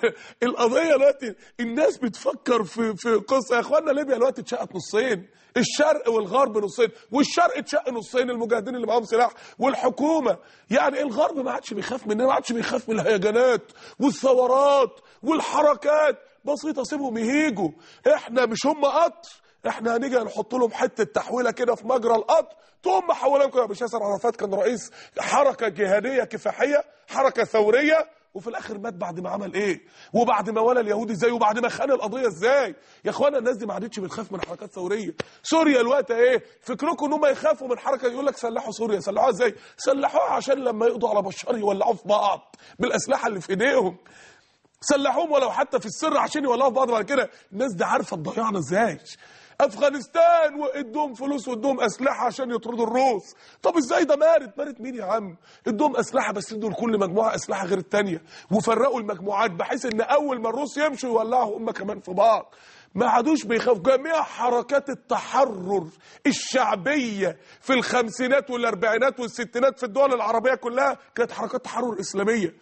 القضيه دلوقتي الناس بتفكر في في قصه يا اخوانا ليبيا دلوقتي اتشقت نصين الشرق والغرب نصين والشرق اتشق نصين المجاهدين اللي معاهم سلاح والحكومه يعني الغرب ما عادش بيخاف مننا ما عادش بيخاف من الهيجانات والثورات والحركات بسيطه سيبهم يهيجوا احنا مش هم قطر احنا هنيجي نحط لهم حته تحويله كده في مجرى القطر تقوم محولهم كده مش ياسر عرفات كان رئيس حركه جهاديه كفاحيه حركه ثوريه وفي الاخر مات بعد ما عمل ايه وبعد ما ولى اليهود ازاي وبعد ما خان القضيه ازاي يا اخوانا الناس دي ما عادتش بتخاف من حركات ثوريه سوريا الوقت ايه فكركم ان هم يخافوا من حركه يقول لك سلحوا سوريا سلحوها ازاي سلحوها عشان لما يقضوا على بشار يولعوا في بعض بالاسلحه اللي في ايديهم سلحوهم ولو حتى في السر عشان يولعوا في بعض بعد كده الناس دي عارفه تضيعنا ازاي افغانستان وادوهم فلوس وادوهم اسلحه عشان يطردوا الروس طب ازاي ده مارد مارد مين يا عم ادوهم اسلحه بس ادوا لكل مجموعه اسلحه غير التانية وفرقوا المجموعات بحيث ان اول ما الروس يمشوا يولعوا هم كمان في بعض ما عادوش بيخافوا جميع حركات التحرر الشعبيه في الخمسينات والاربعينات والستينات في الدول العربيه كلها كانت حركات تحرر اسلاميه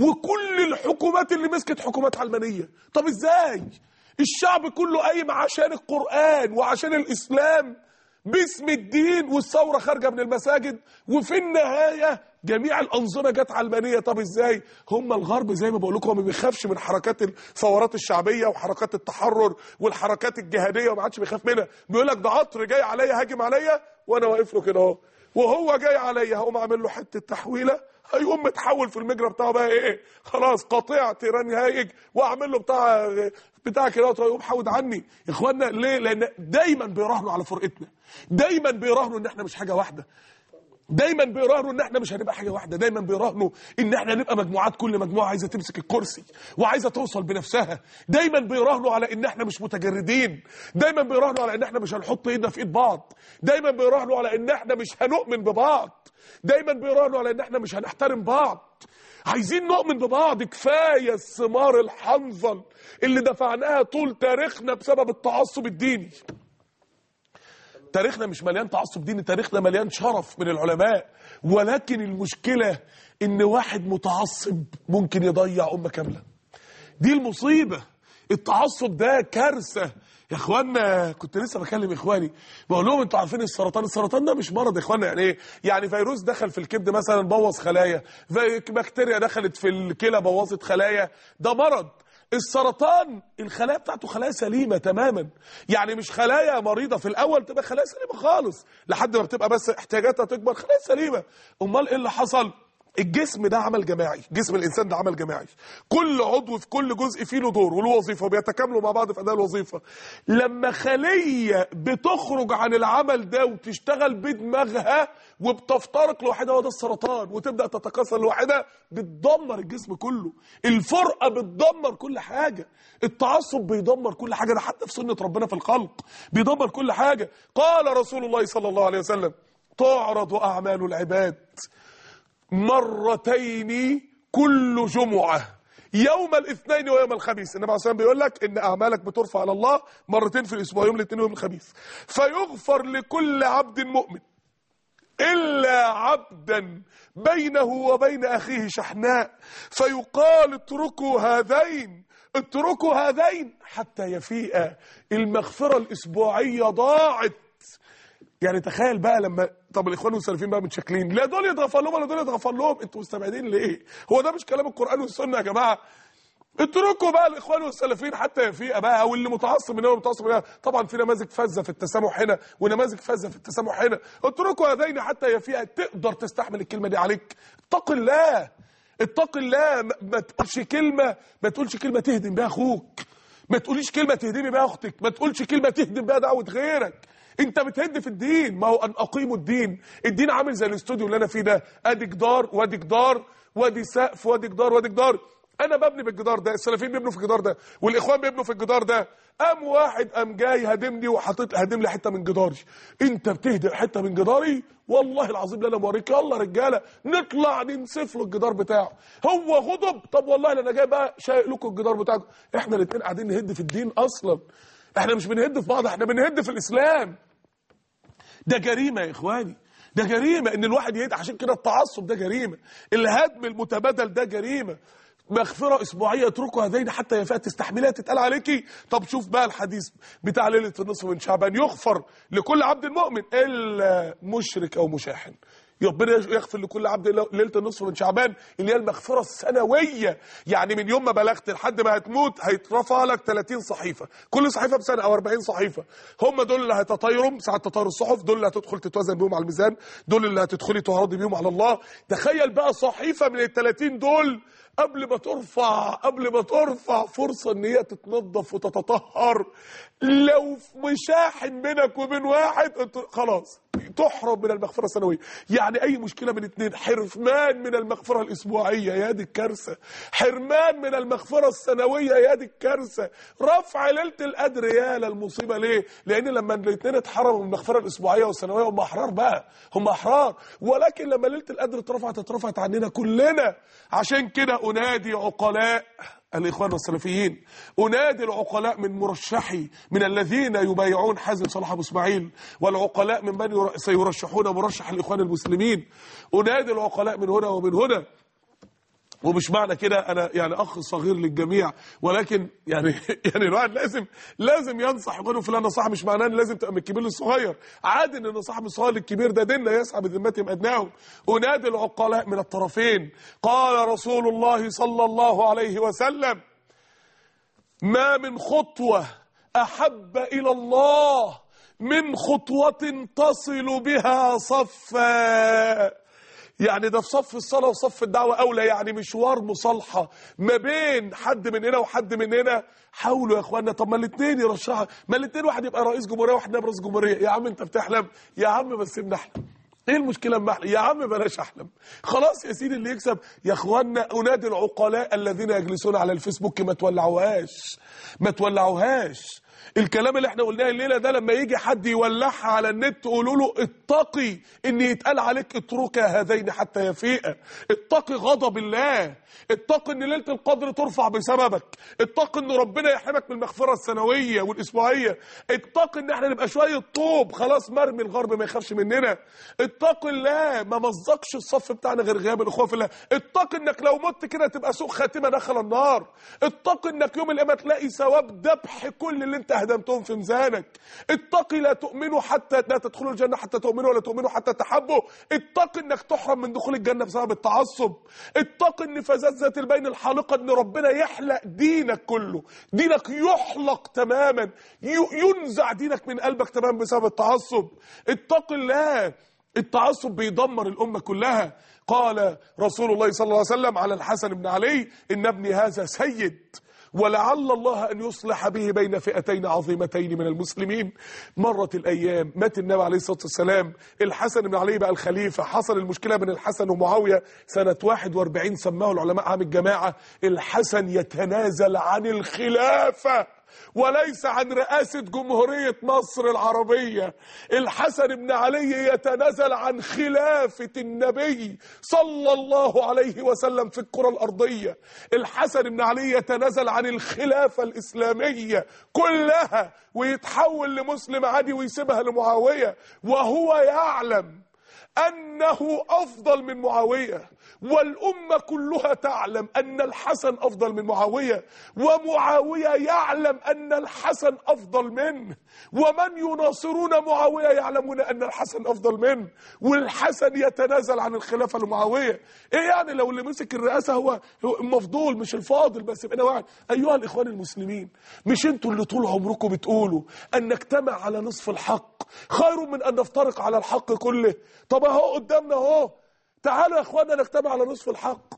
وكل الحكومات اللي مسكت حكومات علمانيه طب ازاي الشعب كله قايم عشان القرآن وعشان الإسلام باسم الدين والثورة خارجة من المساجد وفي النهاية جميع الأنظمة جت علمانية طب إزاي هم الغرب زي ما بقول لكم ما بيخافش من حركات الثورات الشعبية وحركات التحرر والحركات الجهادية وما عادش بيخاف منها بيقول لك ده قطر جاي عليا هاجم عليا وأنا واقف له كده أهو وهو جاي عليا هقوم أعمل له حتة تحويلة هيقوم متحول في المجرى بتاعه بقى ايه خلاص قطيع تيران هايج واعمل له بتاع بتاع كده ويقوم حود عني يا اخوانا ليه لان دايما بيراهنوا على فرقتنا دايما بيراهنوا ان احنا مش حاجه واحده دايما بيراهنوا ان احنا مش هنبقى حاجه واحده دايما بيراهنوا ان احنا هنبقى مجموعات كل مجموعه عايزه تمسك الكرسي وعايزه توصل بنفسها دايما بيراهنوا على ان احنا مش متجردين دايما بيراهنوا على ان احنا مش هنحط ايدنا في ايد بعض دايما بيراهنوا على ان احنا مش هنؤمن ببعض دايما بيراهنوا على ان احنا مش هنحترم بعض عايزين نؤمن ببعض كفايه الثمار الحنظل اللي دفعناها طول تاريخنا بسبب التعصب الديني تاريخنا مش مليان تعصب ديني تاريخنا مليان شرف من العلماء ولكن المشكلة ان واحد متعصب ممكن يضيع أمة كاملة دي المصيبة التعصب ده كارثة يا اخوانا كنت لسه بكلم اخواني بقول لهم انتوا عارفين السرطان السرطان ده مش مرض يا اخوانا يعني ايه يعني فيروس دخل في الكبد مثلا بوظ خلايا بكتيريا دخلت في الكلى بوظت خلايا ده مرض السرطان الخلايا بتاعته خلايا سليمه تماما يعني مش خلايا مريضه في الاول تبقى خلايا سليمه خالص لحد ما بتبقى بس احتياجاتها تكبر خلايا سليمه امال ايه اللي حصل الجسم ده عمل جماعي جسم الانسان ده عمل جماعي كل عضو في كل جزء فيه له دور وله وظيفه وبيتكاملوا مع بعض في اداء الوظيفه لما خليه بتخرج عن العمل ده وتشتغل بدماغها وبتفترق لوحدها هو ده السرطان وتبدا تتكاثر لوحدها بتدمر الجسم كله الفرقه بتدمر كل حاجه التعصب بيدمر كل حاجه ده حتى في سنه ربنا في الخلق بيدمر كل حاجه قال رسول الله صلى الله عليه وسلم تعرض اعمال العباد مرتين كل جمعة يوم الاثنين ويوم الخميس النبي عليه الصلاه والسلام بيقول لك ان اعمالك بترفع على الله مرتين في الاسبوع يوم الاثنين ويوم الخميس فيغفر لكل عبد مؤمن الا عبدا بينه وبين اخيه شحناء فيقال اتركوا هذين اتركوا هذين حتى يفيء المغفره الاسبوعيه ضاعت يعني تخيل بقى لما طب الاخوان والسلفيين بقى متشكلين لا دول يتغفر لهم ولا دول يتغفر لهم انتوا مستبعدين ليه هو ده مش كلام القران والسنه يا جماعه اتركوا بقى الاخوان والسلفيين حتى يفيق بقى او اللي متعصب من هنا متعصب من هنا طبعا في نماذج فذه في التسامح هنا ونماذج فذه في التسامح هنا اتركوا هذين حتى يفيق تقدر تستحمل الكلمه دي عليك اتق الله اتق الله ما- ما تقولش كلمه ما تقولش كلمه تهدم بيها اخوك ما تقوليش كلمه تهدمي بيها اختك ما تقولش كلمه تهدم بيها دعوه غيرك انت بتهد في الدين ما هو ان اقيموا الدين الدين عامل زي الاستوديو اللي انا فيه ده ادي جدار وادي جدار وادي سقف وادي جدار وادي جدار انا ببني بالجدار ده السلفيين بيبنوا في الجدار ده والاخوان بيبنوا في الجدار ده قام واحد قام جاي هادمني وحاطط هادم لي حته من جداري انت بتهدم حته من جداري والله العظيم لا انا موريك يلا رجاله نطلع ننسف له الجدار بتاعه هو غضب طب والله لا انا جاي بقى شايق لكم الجدار بتاعكم احنا الاثنين قاعدين نهد في الدين اصلا احنا مش بنهد في بعض احنا بنهد في الاسلام ده جريمه يا اخواني ده جريمه ان الواحد يهد عشان كده التعصب ده جريمه الهدم المتبادل ده جريمه مغفرة أسبوعية اتركوا هذين حتى يفاء تستحملها تتقال عليكي طب شوف بقى الحديث بتاع ليلة النصف من شعبان يغفر لكل عبد مؤمن إلا مشرك أو مشاحن ربنا يغفر لكل عبد ليله النصف من شعبان اللي هي المغفره السنويه يعني من يوم ما بلغت لحد ما هتموت هيترفع لك 30 صحيفه كل صحيفه بسنه او 40 صحيفه هم دول اللي هتطيرهم ساعه تطير الصحف دول اللي هتدخل تتوزن بيهم على الميزان دول اللي هتدخلي تهرضي بيهم على الله تخيل بقى صحيفه من ال 30 دول قبل ما ترفع قبل ما ترفع فرصة ان هي تتنظف وتتطهر لو مشاحن بينك وبين واحد انت خلاص تحرم من المغفرة السنوية يعني اي مشكلة من اتنين حرمان من المغفرة الاسبوعية يا دي الكارثة حرمان من المغفرة السنوية يا دي الكارثة رفع ليلة القدر يا للمصيبة ليه لان لما الاتنين اتحرموا من المغفرة الاسبوعية والسنوية هم احرار بقى هم احرار ولكن لما ليلة القدر اترفعت اترفعت عننا كلنا عشان كده انادي عقلاء الاخوان والسلفيين انادي العقلاء من مرشحي من الذين يبايعون حازم صلاح ابو اسماعيل والعقلاء من من سيرشحون مرشح الاخوان المسلمين انادي العقلاء من هنا ومن هنا ومش معنى كده انا يعني اخ صغير للجميع ولكن يعني يعني الواحد لازم لازم ينصح يقول فلان نصح مش معناه ان لازم تبقى من الكبير للصغير عادي ان النصح من الصغير للكبير ده ديننا يسعى بذمتهم ادناهم انادي العقلاء من الطرفين قال رسول الله صلى الله عليه وسلم ما من خطوه احب الى الله من خطوه تصل بها صفا يعني ده في صف الصلاة وصف الدعوة أولى يعني مشوار مصالحة ما بين حد من هنا وحد من هنا حاولوا يا اخوانا طب ما الاثنين يرشحوا ما الاثنين واحد يبقى رئيس جمهورية واحد نائب رئيس جمهورية يا عم انت بتحلم يا عم بس سيبنا احلم ايه المشكله اما احلم يا عم بلاش احلم خلاص يا سيدي اللي يكسب يا اخوانا انادي العقلاء الذين يجلسون على الفيسبوك ما تولعوهاش ما تولعوهاش الكلام اللي احنا قلناه الليله ده لما يجي حد يولعها على النت قولوا له اتقي ان يتقال عليك اترك هذين حتى يفيء اتقي غضب الله اتقي ان ليله القدر ترفع بسببك اتقي ان ربنا يحرمك من المغفره السنويه والاسبوعيه اتقي ان احنا نبقى شويه طوب خلاص مرمي الغرب ما يخافش مننا اتقي الله ما مزقش الصف بتاعنا غير غياب الاخوه في الله اتقي انك لو مت كده تبقى سوء خاتمه دخل النار اتقي انك يوم القيامه تلاقي ثواب ذبح كل اللي انت هدمتهم في ميزانك اتقي لا تؤمنوا حتى لا تدخلوا الجنه حتى تؤمنوا ولا تؤمنوا حتى تحبوا اتقي انك تحرم من دخول الجنه بسبب التعصب اتقي ان فساد ذات البين الحالقه ان ربنا يحلق دينك كله دينك يحلق تماما ينزع دينك من قلبك تماما بسبب التعصب اتقي الله التعصب بيدمر الأمة كلها قال رسول الله صلى الله عليه وسلم على الحسن بن علي إن ابني هذا سيد ولعل الله أن يصلح به بين فئتين عظيمتين من المسلمين مرت الأيام مات النبي عليه الصلاة والسلام الحسن بن علي بقى الخليفة حصل المشكلة بين الحسن ومعاوية سنة 41 سماه العلماء عام الجماعة الحسن يتنازل عن الخلافة وليس عن رئاسة جمهورية مصر العربية الحسن بن علي يتنازل عن خلافة النبي صلى الله عليه وسلم في الكرة الأرضية الحسن بن علي يتنازل عن الخلافة الإسلامية كلها ويتحول لمسلم عادي ويسيبها لمعاوية وهو يعلم أنه أفضل من معاوية والأمة كلها تعلم أن الحسن أفضل من معاوية ومعاوية يعلم أن الحسن أفضل منه ومن يناصرون معاوية يعلمون أن الحسن أفضل منه والحسن يتنازل عن الخلافة لمعاوية إيه يعني لو اللي مسك الرئاسة هو المفضول مش الفاضل بس يبقى واحد أيها الإخوان المسلمين مش انتوا اللي طول عمركم بتقولوا أن نجتمع على نصف الحق خير من أن نفترق على الحق كله طب أهو قدامنا أهو تعالوا يا اخوانا نجتمع على نصف الحق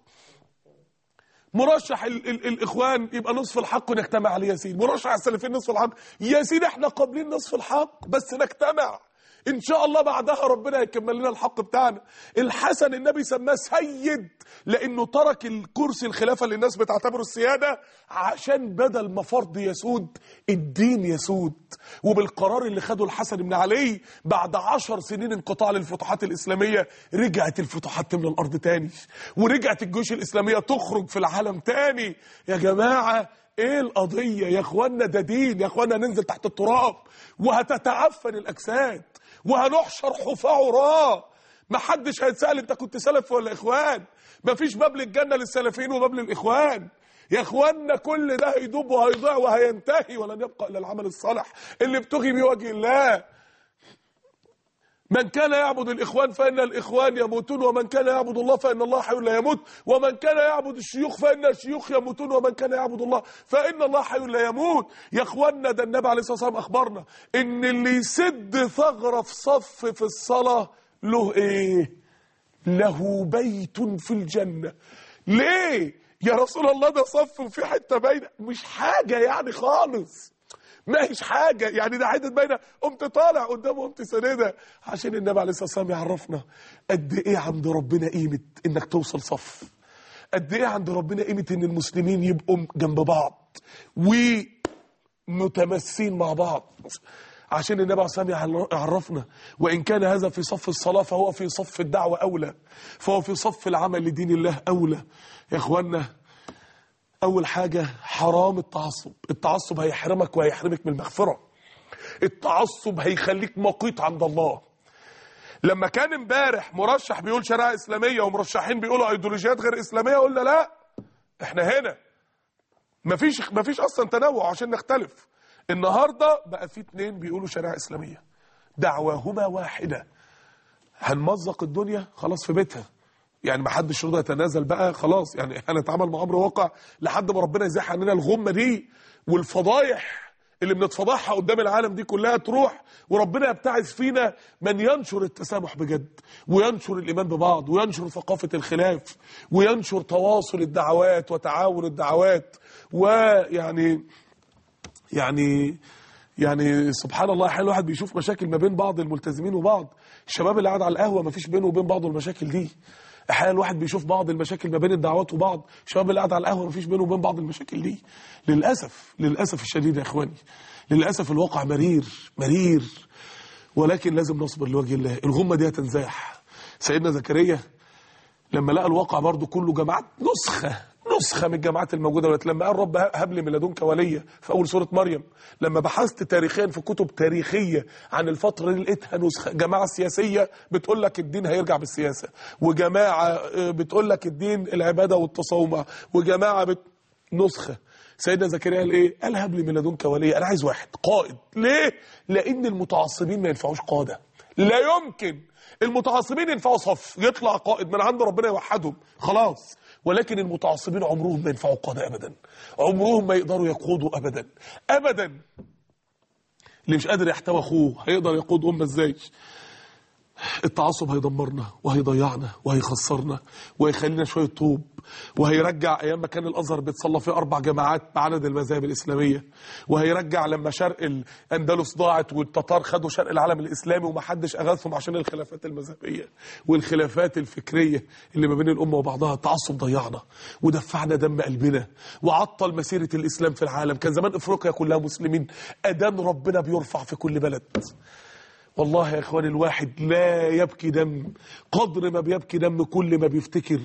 مرشح ال ال الاخوان يبقى نصف الحق ونجتمع عليه يا سيدي مرشح السلفيين نصف الحق يا سيدي احنا قابلين نصف الحق بس نجتمع ان شاء الله بعدها ربنا هيكمل لنا الحق بتاعنا الحسن النبي سماه سيد لانه ترك الكرسي الخلافه اللي الناس بتعتبره السياده عشان بدل ما فرض يسود الدين يسود وبالقرار اللي خده الحسن بن علي بعد عشر سنين انقطاع للفتوحات الاسلاميه رجعت الفتوحات تملى الارض تاني ورجعت الجيوش الاسلاميه تخرج في العالم تاني يا جماعه ايه القضيه يا اخوانا ده دين يا اخوانا ننزل تحت التراب وهتتعفن الاجساد وهنحشر حفاة عراة محدش هيتسأل انت كنت سلف ولا اخوان مفيش باب للجنة للسلفيين وباب للاخوان يا اخوانا كل ده هيدوب وهيضيع وهينتهي ولن يبقى الا العمل الصالح اللي بتغي بيه وجه الله من كان يعبد الإخوان فإن الإخوان يموتون ومن كان يعبد الله فإن الله حي لا يموت ومن كان يعبد الشيوخ فإن الشيوخ يموتون ومن كان يعبد الله فإن الله حي لا يموت يا إخواننا ده النبي عليه الصلاة والسلام أخبرنا إن اللي يسد ثغرة في صف في الصلاة له إيه له بيت في الجنة ليه يا رسول الله ده صف وفي حتة باينة مش حاجة يعني خالص ما هيش حاجة يعني ده حتة باينة قمت طالع قدامه قمت سندها عشان النبي عليه الصلاة والسلام يعرفنا قد ايه عند ربنا قيمة انك توصل صف قد ايه عند ربنا قيمة ان المسلمين يبقوا جنب بعض ومتمسين مع بعض عشان النبي عليه الصلاة والسلام يعرفنا وإن كان هذا في صف الصلاة فهو في صف الدعوة أولى فهو في صف العمل لدين الله أولى يا إخوانا أول حاجة حرام التعصب التعصب هيحرمك وهيحرمك من المغفرة التعصب هيخليك مقيت عند الله لما كان امبارح مرشح بيقول شريعة إسلامية ومرشحين بيقولوا أيديولوجيات غير إسلامية قلنا لا احنا هنا مفيش مفيش أصلا تنوع عشان نختلف النهاردة بقى في اتنين بيقولوا شريعة إسلامية دعواهما واحدة هنمزق الدنيا خلاص في بيتها يعني ما حدش رضى يتنازل بقى خلاص يعني هنتعامل مع امر واقع لحد ما ربنا يزيح عننا الغمه دي والفضايح اللي بنتفضحها قدام العالم دي كلها تروح وربنا يبتعث فينا من ينشر التسامح بجد وينشر الايمان ببعض وينشر ثقافه الخلاف وينشر تواصل الدعوات وتعاون الدعوات ويعني يعني يعني سبحان الله احيانا الواحد بيشوف مشاكل ما بين بعض الملتزمين وبعض الشباب اللي قاعد على القهوه ما فيش بينه وبين بعضه المشاكل دي احيانا الواحد بيشوف بعض المشاكل ما بين الدعوات وبعض الشباب اللي قاعد على القهوه ما فيش بينه وبين بعض المشاكل دي للاسف للاسف الشديد يا اخواني للاسف الواقع مرير مرير ولكن لازم نصبر لوجه الله الغمه دي هتنزاح سيدنا زكريا لما لقى الواقع برضه كله جماعات نسخه نسخة من الجامعات الموجودة دلوقتي لما قال رب هب لي من لدنك وليا في أول سورة مريم لما بحثت تاريخيا في كتب تاريخية عن الفترة دي لقيتها نسخة جماعة سياسية بتقول لك الدين هيرجع بالسياسة وجماعة بتقول لك الدين العبادة والتصومع وجماعة بت... نسخة سيدنا زكريا قال ايه قال هب لي من لدنك وليا انا عايز واحد قائد ليه لان المتعصبين ما ينفعوش قاده لا يمكن المتعصبين ينفعوا صف يطلع قائد من عند ربنا يوحدهم خلاص ولكن المتعصبين عمرهم ما ينفعوا قادة أبدا عمرهم ما يقدروا يقودوا أبدا أبدا اللي مش قادر يحتوى أخوه هيقدر يقود أمة إزاي التعصب هيدمرنا وهيضيعنا وهيخسرنا وهيخلينا شويه طوب وهيرجع ايام ما كان الازهر بيتصلى فيه اربع جماعات بعدد المذاهب الاسلاميه وهيرجع لما شرق الاندلس ضاعت والتتار خدوا شرق العالم الاسلامي ومحدش اغاثهم عشان الخلافات المذهبيه والخلافات الفكريه اللي ما بين الامه وبعضها التعصب ضيعنا ودفعنا دم قلبنا وعطل مسيره الاسلام في العالم كان زمان افريقيا كلها مسلمين اذان ربنا بيرفع في كل بلد والله يا اخواني الواحد لا يبكي دم قدر ما بيبكي دم كل ما بيفتكر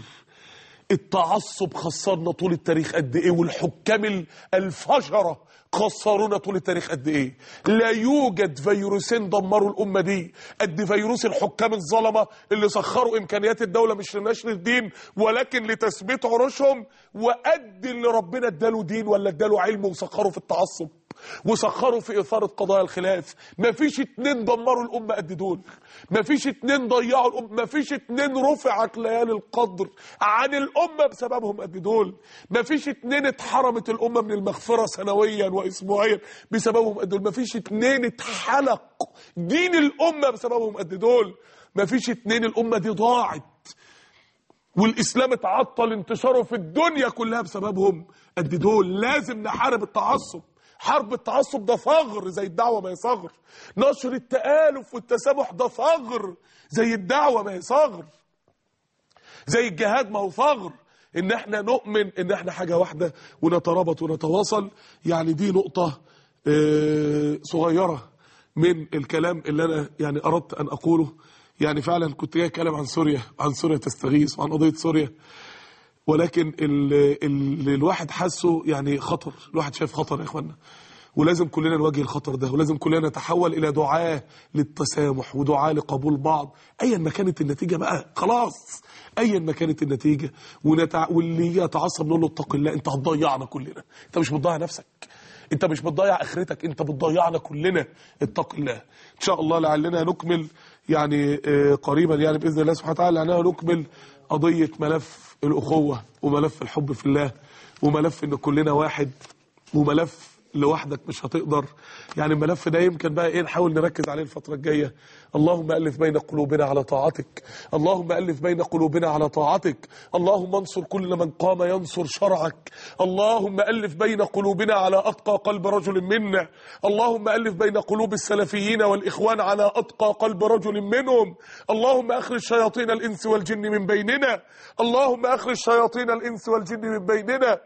التعصب خسرنا طول التاريخ قد ايه والحكام الفجرة خسرونا طول التاريخ قد ايه لا يوجد فيروسين دمروا الامه دي قد فيروس الحكام الظلمه اللي سخروا امكانيات الدوله مش لنشر الدين ولكن لتثبيت عروشهم وقد اللي ربنا اداله دين ولا اداله علم وسخره في التعصب وسخروا في إثارة قضايا الخلاف مفيش اتنين دمروا الأمة قد دول مفيش اتنين ضيعوا الأمة مفيش اتنين رفعت ليالي القدر عن الأمة بسببهم قد دول مفيش اتنين اتحرمت الأمة من المغفرة سنويا وأسبوعيا بسببهم قد دول مفيش اتنين اتحلق دين الأمة بسببهم قد دول مفيش اتنين الأمة دي ضاعت والإسلام اتعطل انتشاره في الدنيا كلها بسببهم قد دول لازم نحارب التعصب حرب التعصب ده ثغر زي الدعوة ما هي ثغر نشر التآلف والتسامح ده ثغر زي الدعوة ما هي ثغر زي الجهاد ما هو ثغر ان احنا نؤمن ان احنا حاجة واحدة ونترابط ونتواصل يعني دي نقطة اه صغيرة من الكلام اللي انا يعني اردت ان اقوله يعني فعلا كنت جاي اتكلم عن سوريا عن سوريا تستغيث وعن قضية سوريا ولكن اللي الواحد حاسه يعني خطر الواحد شايف خطر يا اخوانا ولازم كلنا نواجه الخطر ده ولازم كلنا نتحول الى دعاة للتسامح ودعاة لقبول بعض ايا ما كانت النتيجه بقى خلاص ايا ما كانت النتيجه ونتع... واللي يتعصب نقول له اتق الله انت هتضيعنا كلنا انت مش بتضيع نفسك انت مش بتضيع اخرتك انت بتضيعنا كلنا اتق الله ان شاء الله لعلنا نكمل يعني آه، قريبا يعني باذن الله سبحانه وتعالى لعلنا نكمل قضيه ملف الاخوه وملف الحب في الله وملف ان كلنا واحد وملف لوحدك مش هتقدر يعني الملف ده يمكن بقى ايه نحاول نركز عليه الفترة الجاية اللهم ألف بين قلوبنا على طاعتك اللهم ألف بين قلوبنا على طاعتك اللهم انصر كل من قام ينصر شرعك اللهم ألف بين قلوبنا على أتقى قلب رجل منا اللهم ألف بين قلوب السلفيين والإخوان على أتقى قلب رجل منهم اللهم أخرج شياطين الإنس والجن من بيننا اللهم أخرج شياطين الإنس والجن من بيننا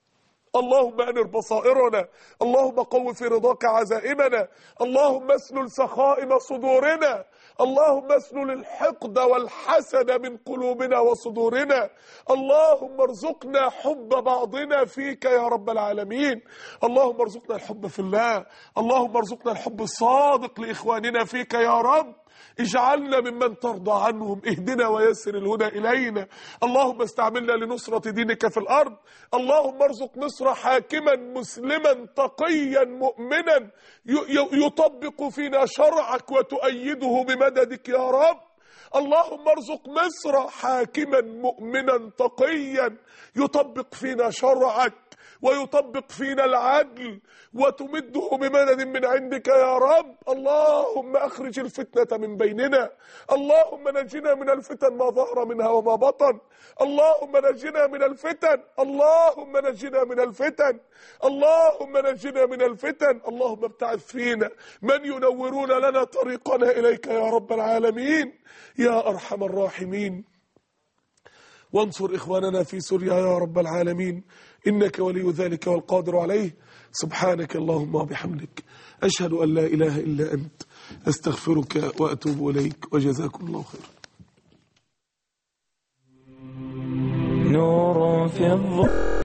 اللهم انر بصائرنا اللهم قو في رضاك عزائمنا اللهم اسلل سخائم صدورنا اللهم اسلل الحقد والحسد من قلوبنا وصدورنا اللهم ارزقنا حب بعضنا فيك يا رب العالمين اللهم ارزقنا الحب في الله اللهم ارزقنا الحب الصادق لاخواننا فيك يا رب اجعلنا ممن ترضى عنهم اهدنا ويسر الهدى إلينا اللهم استعملنا لنصرة دينك في الأرض اللهم ارزق مصر حاكما مسلما تقيا مؤمنا ي- ي- يطبق فينا شرعك وتؤيده بمددك يا رب اللهم ارزق مصر حاكما مؤمنا تقيا يطبق فينا شرعك ويطبق فينا العدل وتمده بمدد من عندك يا رب اللهم اخرج الفتنة من بيننا اللهم نجنا من الفتن ما ظهر منها وما بطن اللهم نجنا من الفتن اللهم نجنا من الفتن اللهم نجنا من الفتن اللهم ابتعث فينا من ينورون لنا طريقنا إليك يا رب العالمين يا أرحم الراحمين وانصر إخواننا في سوريا يا رب العالمين إنك ولي ذلك والقادر عليه سبحانك اللهم وبحمدك أشهد أن لا إله إلا أنت أستغفرك وأتوب إليك وجزاكم الله خيرا نور في الظلم